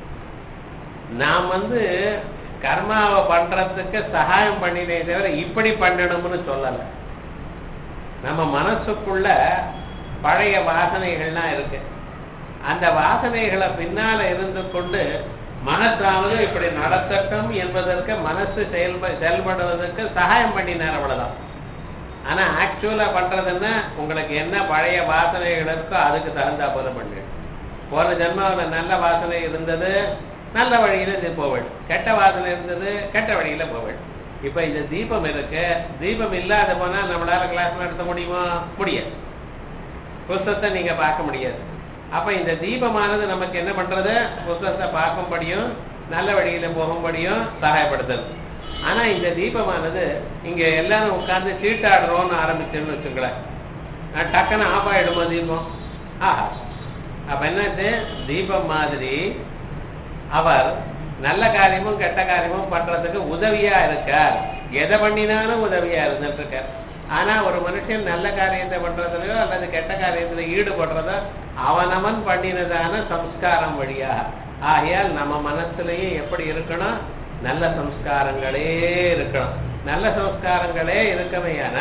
நாம் வந்து கர்மாவை பண்றதுக்கு சகாயம் பண்ணினே தவிர இப்படி பண்ணணும்னு சொல்லல நம்ம மனசுக்குள்ள பழைய வாசனைகள்லாம் இருக்கு அந்த வாசனைகளை பின்னால இருந்து கொண்டு மனசாவது இப்படி நடத்தட்டும் என்பதற்கு மனசு செயல்ப செயல்படுவதற்கு சகாயம் பண்ணினார் அவ்வளவுதான் ஆனா ஆக்சுவலா பண்றதுன்னா உங்களுக்கு என்ன பழைய வாசனைகள் இருக்கோ அதுக்கு தகுந்தா போல பண்ணு போன ஜென்மாவில் நல்ல வாசனை இருந்தது நல்ல வழியில இது போவள் கெட்ட வாசனை இருந்தது கெட்ட வழியில போவள் இப்ப இந்த தீபம் இருக்கு தீபம் இல்லாத போனா நம்மளால கிளாஸ் நடத்த முடியுமா முடியாது புஸ்தத்தை நீங்க பார்க்க முடியாது அப்ப இந்த தீபமானது நமக்கு என்ன பண்றது புஸ்தகத்தை பார்க்கும்படியும் நல்ல வழியில போகும்படியும் சகாயப்படுத்துது ஆனா இந்த தீபமானது இங்க எல்லாரும் உட்கார்ந்து சீட்டாடுறோம்னு ஆரம்பிச்சோன்னு வச்சுங்களேன் நான் டக்குன்னு ஆஃப் ஆயிடுமா தீபம் ஆஹா அப்ப என்னாச்சு தீபம் மாதிரி அவர் நல்ல காரியமும் கெட்ட காரியமும் பண்றதுக்கு உதவியா இருக்கார் எதை பண்ணினாலும் உதவியா இருந்துட்டு இருக்கார் ஆனா ஒரு மனுஷன் நல்ல காரியத்தை பண்றதுலயோ அல்லது கெட்ட காரியத்துல ஈடுபடுறதோ அவனவன் பண்ணினதான சம்ஸ்காரம் வழியா ஆகையால் நம்ம மனசுலயே எப்படி இருக்கணும் நல்ல சம்ஸ்காரங்களே இருக்கணும் நல்ல சம்ஸ்காரங்களே இருக்கமையானால்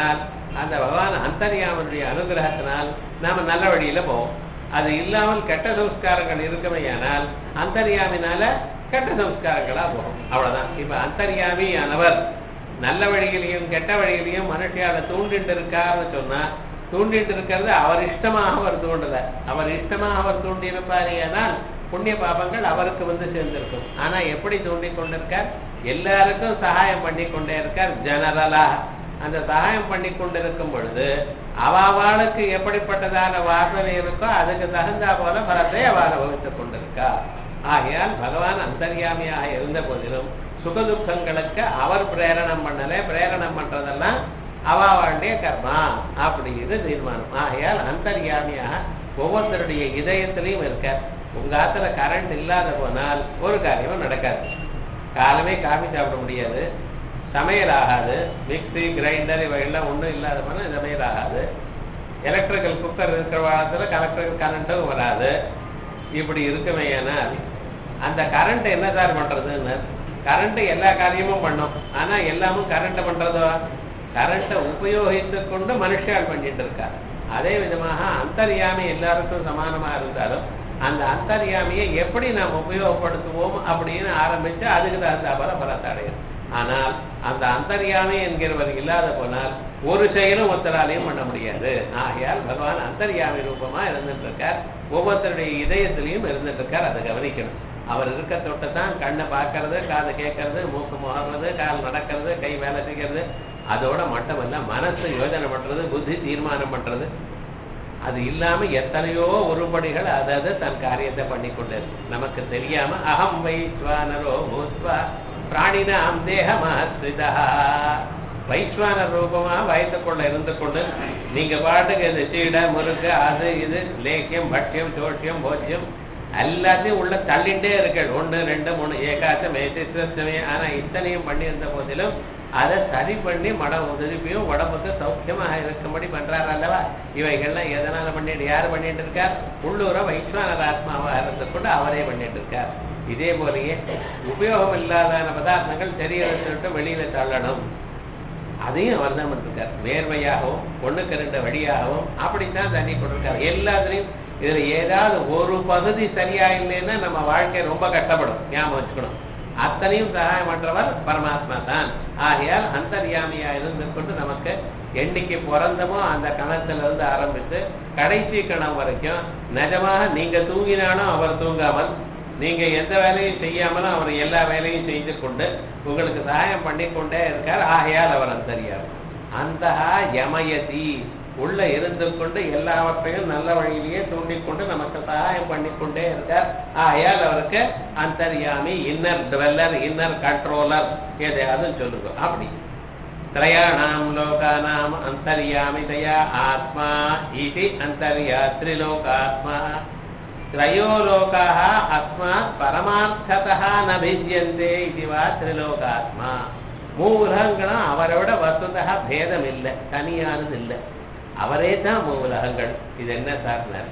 அந்த பகவான் அந்தரியாமனுடைய அனுகிரகத்தினால் நாம நல்ல வழியில போவோம் அது இல்லாமல் கெட்ட சம்ஸ்காரங்கள் இருக்குமையானால் அந்தரியாமினால கெட்ட சம்ஸ்காரங்களா போகும் அவ்வளவுதான் இப்ப அந்தரியாமியானவர் நல்ல வழியிலையும் கெட்ட வழியிலையும் மனுஷியால தூண்டிட்டு இருக்காருன்னு சொன்னா தூண்டிட்டு இருக்கிறது அவர் இஷ்டமாக அவர் தூண்டல அவர் இஷ்டமாக அவர் தூண்டி இருப்பாரேயானால் புண்ணிய பாபங்கள் அவருக்கு வந்து சேர்ந்திருக்கும் ஆனா எப்படி தூண்டி கொண்டிருக்கார் எல்லாருக்கும் சகாயம் பண்ணி கொண்டே இருக்கார் ஜெனரலா அந்த சகாயம் பண்ணி கொண்டிருக்கும் பொழுது அவாளுக்கு எப்படிப்பட்டதான வாசனை இருக்கோ அதுக்கு தகுந்தா போல பலத்தை அவ அனுபவித்துக் கொண்டிருக்கா ஆகையால் பகவான் அந்தர்யாமியாக இருந்த போதிலும் சுகதுக்கங்களுக்கு அவர் பிரேரணம் பண்ணல பிரேரணம் பண்றதெல்லாம் அவாவாளுடைய கர்மா அப்படின்னு தீர்மானம் ஆகையால் அந்தர்யாமியாக ஒவ்வொருத்தருடைய இதயத்திலையும் இருக்க உங்க ஆத்துல கரண்ட் இல்லாத போனால் ஒரு காரியமும் நடக்காது காலமே காபி சாப்பிட முடியாது சமையல் ஆகாது மிக்ஸி கிரைண்டர் இவையெல்லாம் ஒன்றும் இல்லாத போனால் சமையல் ஆகாது எலக்ட்ரிக்கல் குக்கர் இருக்கிற காலத்துல எலக்ட்ரிக்கல் கரண்ட்டும் வராது இப்படி இருக்குமேயானால் அந்த கரண்ட் என்ன சார் பண்றதுன்னு கரண்ட் எல்லா காரியமும் பண்ணும் ஆனா எல்லாமும் கரண்ட் பண்றதோ கரண்ட்டை உபயோகித்து கொண்டு மனுஷால் பண்ணிட்டு இருக்கார் அதே விதமாக அந்தர்யாமி எல்லாருக்கும் சமானமா இருந்தாலும் அந்த அந்தர்யாமியை எப்படி நாம் உபயோகப்படுத்துவோம் அப்படின்னு ஆரம்பிச்சு அதுக்கு தகுந்த பல பலத்தை அடையும் ஆனால் அந்த அந்தர்யாமி என்கிறவர் இல்லாத போனால் ஒரு செயலும் ஒருத்தராலையும் பண்ண முடியாது ஆகையால் பகவான் அந்தர்யாமி ரூபமா இருந்துட்டு இருக்கார் ஒவ்வொருத்தருடைய இதயத்திலையும் இருந்துட்டு இருக்கார் அதை கவனிக்கணும் அவர் இருக்க தொட்டு தான் கண்ணை பார்க்கறது காதை கேட்கறது மூக்கு முகர்றது கால் நடக்கிறது கை வேலை செய்கிறது அதோட மட்டுமல்ல மனசு யோஜனை பண்றது புத்தி தீர்மானம் பண்றது அது இல்லாம எத்தனையோ உருப்படிகள் அதாவது தன் காரியத்தை பண்ணி கொண்டு நமக்கு தெரியாம அகம் வைஸ்வானரோ பூத்வா பிராணினாம் தேகமாஸ்ரிதா வைஸ்வானர் ரூபமா வயத்துக்குள்ள இருந்து கொண்டு நீங்க பாட்டுக்கு இந்த சீடை முறுக்கு அது இது லேக்கியம் பட்சியம் சோட்டியம் போச்சியம் எல்லாத்தையும் உள்ள தள்ளிண்டே இருக்கள் ஒன்று ரெண்டு மூணு ஏகாசம் மேசிஸ்வமே ஆனா இத்தனையும் பண்ணியிருந்த போதிலும் அதை சரி பண்ணி மட திருப்பியும் உடம்புக்கு சௌக்கியமாக இருக்கும்படி பண்றாரு அல்லவா இவைகள்லாம் எதனால பண்ணிட்டு யாரு பண்ணிட்டு இருக்கார் உள்ளூர வைஸ்வானர் ஆத்மாவா இருந்து கொண்டு அவரே பண்ணிட்டு இருக்கார் இதே போலயே உபயோகம் இல்லாத பதார்த்தங்கள் தெரியறதை விட்டு வெளியில தள்ளணும் அதையும் அவர் தான் பண்ணிருக்கார் நேர்மையாகவும் ஒண்ணுக்கு ரெண்டு வழியாகவும் அப்படித்தான் தண்ணி கொண்டிருக்கார் எல்லாத்துலயும் இதுல ஏதாவது ஒரு பகுதி சரியா இல்லைன்னா நம்ம வாழ்க்கை ரொம்ப கஷ்டப்படும் ஞாபகம் வச்சுக்கணும் அத்தனையும் சகாயம் பண்றவர் பரமாத்மா தான் ஆகையால் அந்தர்யாமியா இருந்து கொண்டு நமக்கு என்னைக்கு பிறந்தமோ அந்த கணத்துல இருந்து ஆரம்பித்து கடைசி கணம் வரைக்கும் நிஜமாக நீங்க தூங்கினாலும் அவர் தூங்காமல் நீங்க எந்த வேலையும் செய்யாமலும் அவர் எல்லா வேலையும் செய்து கொண்டு உங்களுக்கு சகாயம் பண்ணி கொண்டே இருக்கார் ஆகையால் அவர் அந்தரியார் அந்த யமயதி உள்ள இருந்து கொண்டு எல்லாவற்றையும் நல்ல வழியிலேயே தூண்டிக்கொண்டு நமக்கு சகாயம் பண்ணிக்கொண்டே இருக்கார் ஆகையால் அவருக்கு அந்தர்யாமி இன்னர் டுவெல்லர் இன்னர் கண்ட்ரோலர் எதையாவது சொல்லுங்க அப்படி त्रयाणां लोकानाम् अन्तर्यामितया आत्मा इति अन्तर्या त्रिलोकात्मा त्रयो लोकाः अस्मात् परमार्थतः न भिद्यन्ते इति वा त्रिलोकात्मा மூலகங்களும் அவரோட வசுதா பேதம் இல்லை தனியானது இல்லை அவரே தான் மூலகங்கள் இது என்ன சார்னார்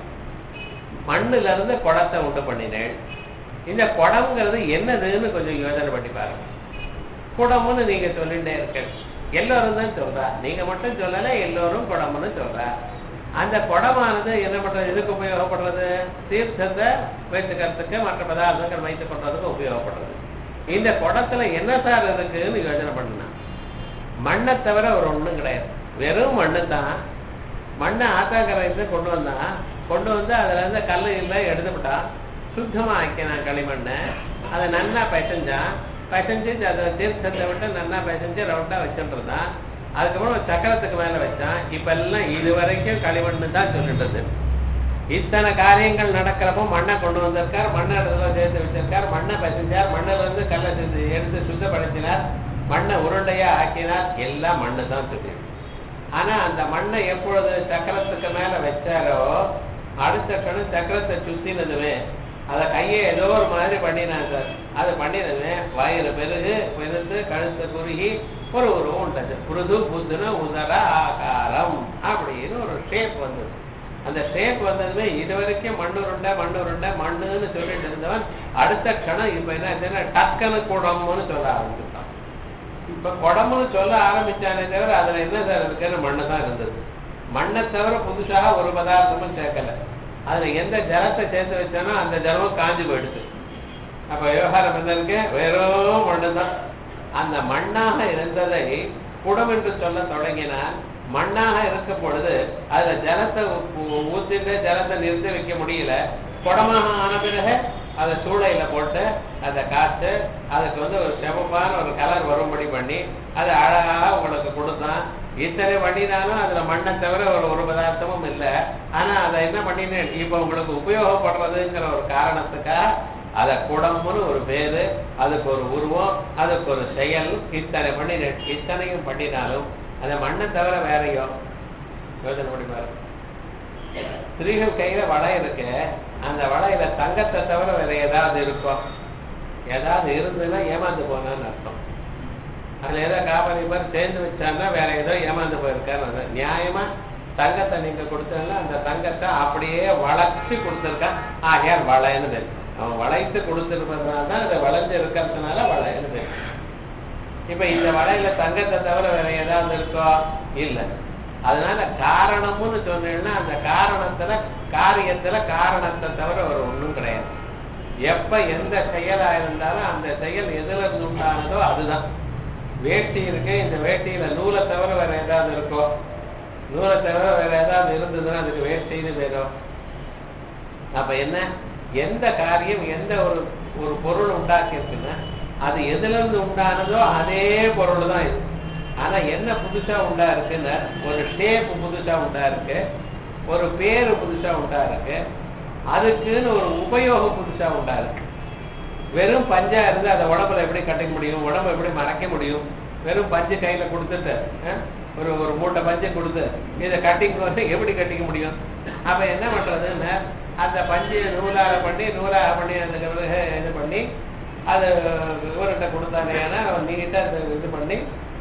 மண்ணுல இருந்து குடத்தை உண்டு பண்ணினேன் இந்த குடம்ங்கிறது என்னதுன்னு கொஞ்சம் யோசனை பண்ணி பாருங்க குடம்னு நீங்க சொல்லிட்டே இருக்க எல்லாரும் தான் சொல்றா நீங்க மட்டும் சொல்லல எல்லோரும் குடம்னு சொல்றா அந்த குடமானது என்ன பண்றது எதுக்கு உபயோகப்படுறது தீர்த்தத்தை வைத்துக்கிறதுக்கு மற்ற பதார்த்தங்கள் வைத்துக் கொள்றதுக்கு உபயோகப்படுறது இந்த குடத்துல என்ன சார் இருக்குன்னு யோசனை பண்ணா மண்ணை தவிர ஒரு ஒண்ணும் கிடையாது வெறும் மண்ணு தான் மண்ணை ஆத்தாக்கரைந்து கொண்டு வந்தான் கொண்டு வந்து அதுல இருந்து கல்லு இல்லை எடுத்துவிட்டா சுத்தமா ஆக்கினான் களிமண்ணை அதை நன்னா பிசைஞ்சான் பிசைஞ்சு அதை தீர்த்தத்தை விட்டு நன்னா பிசைஞ்சு ரவுண்டா வச்சுட்டு இருந்தான் அதுக்கப்புறம் சக்கரத்துக்கு மேல வச்சான் இப்ப எல்லாம் இது வரைக்கும் களிமண்ணு தான் சொல்லிட்டது இத்தனை காரியங்கள் நடக்கிறப்போ மண்ணை கொண்டு வந்திருக்கார் மண்ணை இடத்துல சேர்த்து வச்சிருக்கார் மண்ணை பசிஞ்சார் மண்ணில் இருந்து கல்லை சேர்த்து எடுத்து சுத்தப்படுத்தினார் மண்ணை உருண்டையா ஆக்கினார் எல்லாம் மண்ணு தான் சொல்லி ஆனா அந்த மண்ணை எப்பொழுது சக்கரத்துக்கு மேல வச்சாரோ அடுத்த கணம் சக்கரத்தை சுத்தினதுமே அதை கையை ஏதோ ஒரு மாதிரி பண்ணினான் சார் அது பண்ணினதுமே வயிறு பெருகு பெருத்து கழுத்து குறுகி ஒரு உருவம் உண்டது புருது புத்துன உதர ஆகாரம் அப்படின்னு ஒரு ஷேப் வந்தது அந்த ஷேப் வந்ததுமே இது வரைக்கும் மண்ணு உருண்டை மண்ணு உருண்டை மண்ணுன்னு சொல்லிட்டு இருந்தவன் அடுத்த க்ஷணம் இப்ப என்ன ஆச்சுன்னா டக்கனு கூடம்னு சொல்ல ஆரம்பிச்சுட்டான் இப்ப குடம்னு சொல்ல ஆரம்பிச்சானே தவிர அதுல என்ன சார் இருக்குன்னு மண்ணு தான் இருந்தது மண்ணை தவிர புதுசாக ஒரு பதார்த்தமும் சேர்க்கல அதுல எந்த ஜலத்தை சேர்த்து வச்சானோ அந்த ஜலமும் காஞ்சு போயிடுது அப்ப விவகாரம் என்ன இருக்கு வெறும் மண்ணு தான் அந்த மண்ணாக இருந்ததை குடம் என்று சொல்ல தொடங்கினால் மண்ணாக இருக்கும் பொழுது அதுல ஜலத்தை ஊ- ஊத்திட்டு ஜலத்தை நிறுத்தி வைக்க முடியல குடமாக ஆன பிறகு அதை சூளையில போட்டு அதை காய்ச்சு அதுக்கு வந்து ஒரு செவப்பான ஒரு கலர் வரும்படி பண்ணி அதை அழகாக உங்களுக்கு கொடுத்தான் இத்தனை பண்ணினாலும் அதுல மண்ணை தவிர ஒரு ஒரு பதார்த்தமும் இல்லை ஆனா அதை என்ன பண்ணினேன் இப்ப உங்களுக்கு உபயோகப்படுறதுங்கிற ஒரு காரணத்துக்காக அதை குடம்னு ஒரு பேரு அதுக்கு ஒரு உருவம் அதுக்கு ஒரு செயல் இத்தனை பண்ணினேன் இத்தனையும் பண்ணினாலும் அந்த மண்ணை தவிர வேறையோ யோசனை பண்ணி பாருங்க ஸ்திரீகள் கையில வளை இருக்கு அந்த வளையில தங்கத்தை தவிர வேற ஏதாவது இருக்கும் ஏதாவது இருந்ததுன்னா ஏமாந்து போனான்னு அர்த்தம் அதுல ஏதோ காபலி மாதிரி சேர்ந்து வச்சான்னா வேற ஏதோ ஏமாந்து போயிருக்கான்னு அர்த்தம். நியாயமா தங்கத்தை நீங்க கொடுத்ததுல அந்த தங்கத்தை அப்படியே வளைச்சு கொடுத்துருக்கான் ஆகையால் வளைன்னு தெரியும் அவன் வளைத்து கொடுத்துருப்பதுனால தான் அதை வளைஞ்சு இருக்கிறதுனால வளைன்னு தெரியும் இப்ப இந்த வளையில தங்கத்தை தவிர வேற ஏதாவது இருக்கோ இல்ல அதனால காரணம்னு சொன்னீங்கன்னா அந்த காரணத்துல காரியத்துல காரணத்தை தவிர ஒரு ஒண்ணும் கிடையாது எப்ப எந்த செயலா இருந்தாலும் அந்த செயல் எதுல இருந்து உண்டானதோ அதுதான் வேட்டி இருக்கு இந்த வேட்டியில நூலை தவிர வேற ஏதாவது இருக்கோ நூலை தவிர வேற ஏதாவது இருந்ததுன்னா அதுக்கு வேஷ்டின்னு பேரும் அப்ப என்ன எந்த காரியம் எந்த ஒரு ஒரு பொருள் உண்டாக்கி இருக்குன்னா அது எதுல இருந்து உண்டானதோ அதே பொருள் தான் இது ஆனா என்ன புதுசா உண்டா இருக்குன்னா ஒரு ஷேப் புதுசா உண்டா இருக்கு ஒரு பேரு புதுசா உண்டா இருக்கு அதுக்குன்னு ஒரு உபயோகம் புதுசா உண்டா இருக்கு வெறும் பஞ்சா இருந்து அதை உடம்புல எப்படி கட்டிக்க முடியும் உடம்பு எப்படி மறைக்க முடியும் வெறும் பஞ்சு கையில கொடுத்துட்டு அஹ், ஒரு ஒரு மூட்டை பஞ்சை கொடுத்து இதை கட்டிங் வந்து எப்படி கட்டிக்க முடியும் அப்ப என்ன பண்றதுன்னா அந்த பஞ்சு நூலாக பண்ணி நூலாக பண்ணி அதுக்கு பிறகு இது பண்ணி அது இவர்கிட்ட கொடுத்தானேன்னா அவன் நீட்டா அதை இது பண்ணி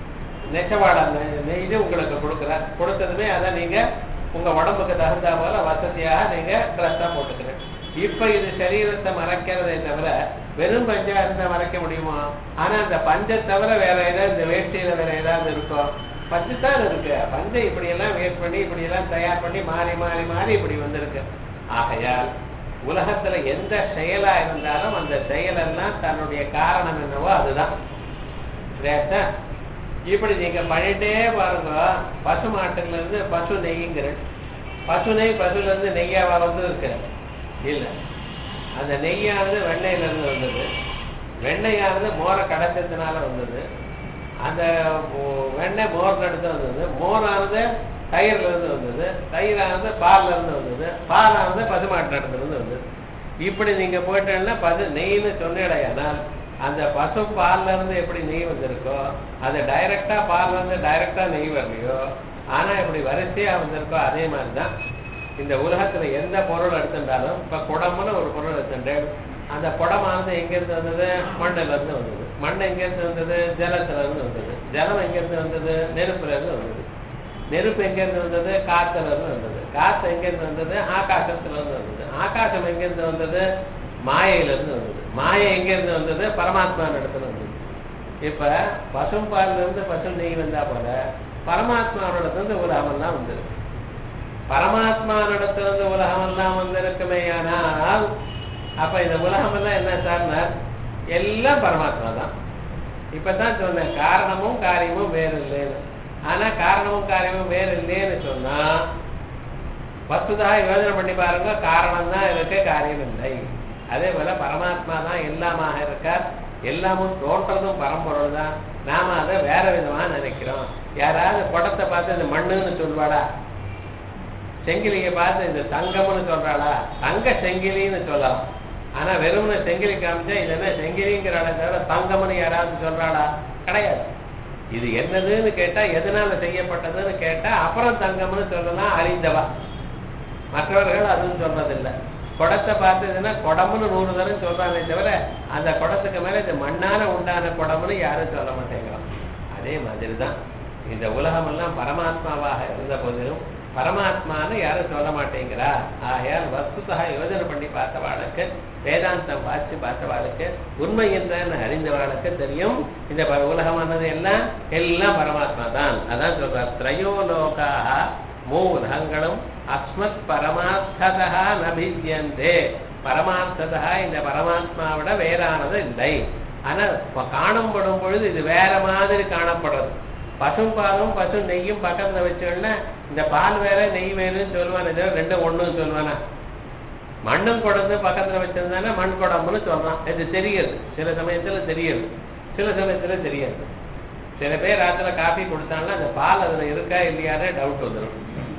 நெசவாடா நெ- நெய்து உங்களுக்கு கொடுக்குறார் கொடுத்ததுமே அதை நீங்க உங்க உடம்புக்கு தகுந்த போல வசதியாக நீங்க ட்ரெஸ்ஸா போட்டுக்கிறேன் இப்ப இது சரீரத்தை மறைக்கிறதை தவிர வெறும் பஞ்சா இருந்தா மறைக்க முடியுமா ஆனா அந்த பஞ்சை தவிர வேற ஏதாவது இந்த வேஷ்டியில வேற ஏதாவது இருக்கும் பஞ்சு தான் இருக்கு பஞ்சை இப்படி எல்லாம் வேஸ்ட் பண்ணி இப்படி எல்லாம் தயார் பண்ணி மாறி மாறி மாறி இப்படி வந்திருக்கு ஆகையால் உலகத்துல எந்த செயலா இருந்தாலும் அந்த செயலெல்லாம் தன்னுடைய காரணம் என்னவோ அதுதான் சரியாச்சா? இப்படி நீங்க பண்ணிட்டே பாருங்க பசு மாட்டுல இருந்து பசு நெய்ங்கிற பசு நெய் பசுல இருந்து நெய்யாவா வந்து இருக்கு இல்ல அந்த நெய்யானது வெண்ணெயில இருந்து வந்தது வெண்ணெயானது மோரை கடைச்சதுனால வந்தது அந்த மோ- வெண்ணெய் மோர் எடுத்து வந்தது மோரானது தயிர்ல இருந்து வந்தது தயிரானது பால்ல இருந்து வந்தது பாலானது பசுமாட்டு இடத்துல இருந்து வந்தது இப்படி நீங்க போயிட்டீங்கன்னா பசு நெய்ன்னு சொன்னீடையானால் அந்த பசு பால்ல இருந்து எப்படி நெய் வந்திருக்கோ அது டைரக்டா பால்ல இருந்து டைரக்டா நெய் வரலையோ ஆனா இப்படி வரிசையா வந்திருக்கோ அதே மாதிரி தான் இந்த உலகத்துல எந்த பொருள் எடுத்துட்டாலும் இப்ப குடம்னு ஒரு பொருள் எடுத்துட்டேன் அந்த குடமானது எங்க இருந்து வந்தது மண்ணுல இருந்து வந்தது மண் எங்க இருந்து வந்தது ஜலத்துல இருந்து வந்தது ஜலம் எங்க இருந்து வந்தது நெருப்புல இருந்து வந்தது நெருப்பு எங்க இருந்து வந்தது காத்துல இருந்து வந்தது காத்து எங்க இருந்து வந்தது ஆகாசத்துல இருந்து வந்தது ஆகாசம் எங்க இருந்து வந்தது மாயையில இருந்து வந்தது மாயை எங்க இருந்து வந்தது பரமாத்மா இடத்துல வந்தது இப்ப பசும்பால்ல இருந்து பசு நெய் வந்தா போல பரமாத்மாவோட இருந்து உலகமெல்லாம் வந்தது பரமாத்மாவிடத்துல இருந்து உலகமெல்லாம் வந்திருக்குமே ஆனால் அப்ப இந்த உலகமெல்லாம் என்ன சார்னா எல்லாம் பரமாத்மா தான் இப்பதான் சொன்னேன் காரணமும் காரியமும் வேறு இல்லைன்னு ஆனா காரணமும் காரியமும் வேறு இல்லைன்னு சொன்னா வஸ்துதா யோஜனை பண்ணி பாருங்க காரணம் தான் இருக்கு காரியம் இல்லை அதே போல பரமாத்மா தான் எல்லாமாக இருக்கார் எல்லாமும் தோற்றதும் பரம்பொருள் தான் நாம அதை வேற விதமா நினைக்கிறோம் யாராவது குடத்தை பார்த்து இந்த மண்ணுன்னு சொல்வாடா செங்கிலியை பார்த்து இந்த தங்கம்னு சொல்றாளா தங்க செங்கிலின்னு சொல்லலாம் ஆனா வெறும்னு செங்கிலி காமிச்சா இது என்ன செங்கிலிங்கிறாளே தவிர தங்கம்னு யாராவது சொல்றாளா கிடையாது இது என்னதுன்னு கேட்டா எதனால செய்யப்பட்டதுன்னு கேட்டா அப்புறம் தங்கம்னு சொல்லலாம் அறிந்தவா மற்றவர்கள் அதுவும் சொல்றதில்லை குடத்தை பார்த்ததுன்னா குடம்னு நூறு தரம் சொல்றாங்களே தவிர அந்த குடத்துக்கு மேல இது மண்ணால உண்டான குடம்னு யாரும் சொல்ல மாட்டேங்கிறோம் அதே மாதிரி தான் இந்த உலகமெல்லாம் பரமாத்மாவாக இருந்த போதிலும் பரமாத்மான்னு யாரும் சொல்ல மாட்டேங்கிறா ஆகையால் வஸ்துதா யோஜனை பண்ணி பார்த்தவாளுக்கு வேதாந்தம் வாசி பார்த்தவாளுக்கு உண்மை என்னன்னு அறிந்தவாளுக்கு தெரியும் இந்த ப- உலகமானது எல்லாம் எல்லாம் பரமாத்மா தான் அதான் சொல்றார் திரையோலோகாக மூலகங்களும் அஸ்மத் பரமார்த்ததா நபித்யந்தே பரமார்த்ததா இந்த பரமாத்மாவிட வேறானது இல்லை ஆனா ப- காணப்படும் பொழுது இது வேற மாதிரி காணப்படுறது பசும் பாலும் பசு நெய்யும் பக்கத்துல வச்சோன்னா இந்த பால் வேற நெய் வேணும்னு சொல்லுவானே தவிர ரெண்டும் ஒண்ணும் சொல்லுவானா மண்ணும் குடந்து பக்கத்துல வச்சிருந்தானே மண் குடம்னு சொல்றான் இது தெரியுது சில சமயத்துல தெரியுது சில சமயத்துல தெரியாது சில பேர் ராத்திர காஃபி கொடுத்தாங்கன்னா அந்த பால் அதுல இருக்கா இல்லையானே டவுட் வந்துடும்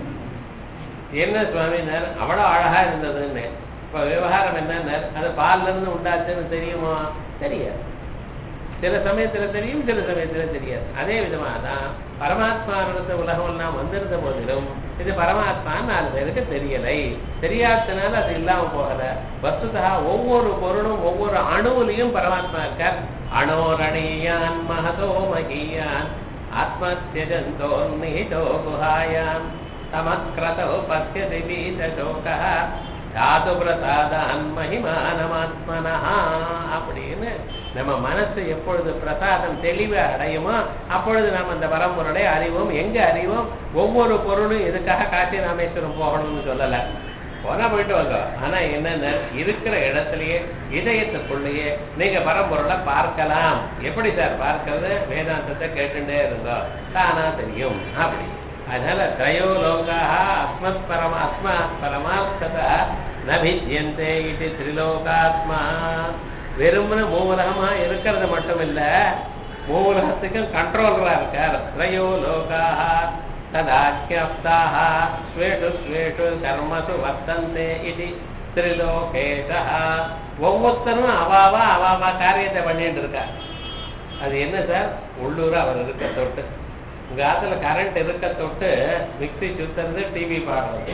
என்ன சுவாமினார் அவ்வளவு அழகா இருந்ததுன்னு இப்ப விவகாரம் என்னன்னார் அது பால்ல இருந்து உண்டாச்சுன்னு தெரியுமா தெரியாது சில சமயத்துல தெரியும் சில சமயத்துல தெரியாது அதே விதமா தான் பரமாத்மாவிடத்த உலகம் எல்லாம் வந்திருந்த போதிலும் இது பரமாத்மா நாலு பேருக்கு தெரியலை தெரியாததுனால அது இல்லாம போகல வஸ்துதா ஒவ்வொரு பொருளும் ஒவ்வொரு அணுவிலையும் பரமாத்மா இருக்கார் அணோரணியான் மகதோ மகியான் ஆத்மத்யஜந்தோ நிஹிதோ குஹாயாம் தமக்ரதோ பசியதி பீதசோகா தாது பிரசாதான் மகிமானமாத்மனா அப்படின்னு நம்ம மனசு எப்பொழுது பிரசாதம் தெளிவை அடையுமோ அப்பொழுது நாம் அந்த பரம்பொருளை அறிவோம் எங்க அறிவோம் ஒவ்வொரு பொருளும் எதுக்காக காட்சி ராமேஸ்வரம் போகணும்னு சொல்லல போனா போயிட்டு வாங்க ஆனா என்னென்ன இருக்கிற இடத்துலயே இதயத்துக்குள்ளேயே நீங்க பரம்பொருளை பார்க்கலாம் எப்படி சார் பார்க்கறது வேதாந்தத்தை கேட்டுட்டே இருந்தோம் தானா தெரியும் அப்படி அதனால திரையோ லோகாக அஸ்மத் பரம அஸ்மாத் பரமார்த்ததா நபித்யந்தே இது திரிலோகாத்மா வெறுமன மூலகமா இருக்கிறது மட்டும் இல்ல மூலகத்துக்கும் கண்ட்ரோலரா இருக்கார் திரையோ லோகாக ததாக்கியப்தாக ஸ்வேஷு ஸ்வேஷு கர்மசு வர்த்தந்தே இது திரிலோகேஷா ஒவ்வொருத்தரும் அவாவா அவாவா காரியத்தை பண்ணிட்டு இருக்கார் அது என்ன சார் உள்ளூர் அவர் இருக்க தொட்டு உங்க ஆத்துல கரண்ட் இருக்க தொட்டு மிக்ஸி சுத்துறது டிவி பாடுறது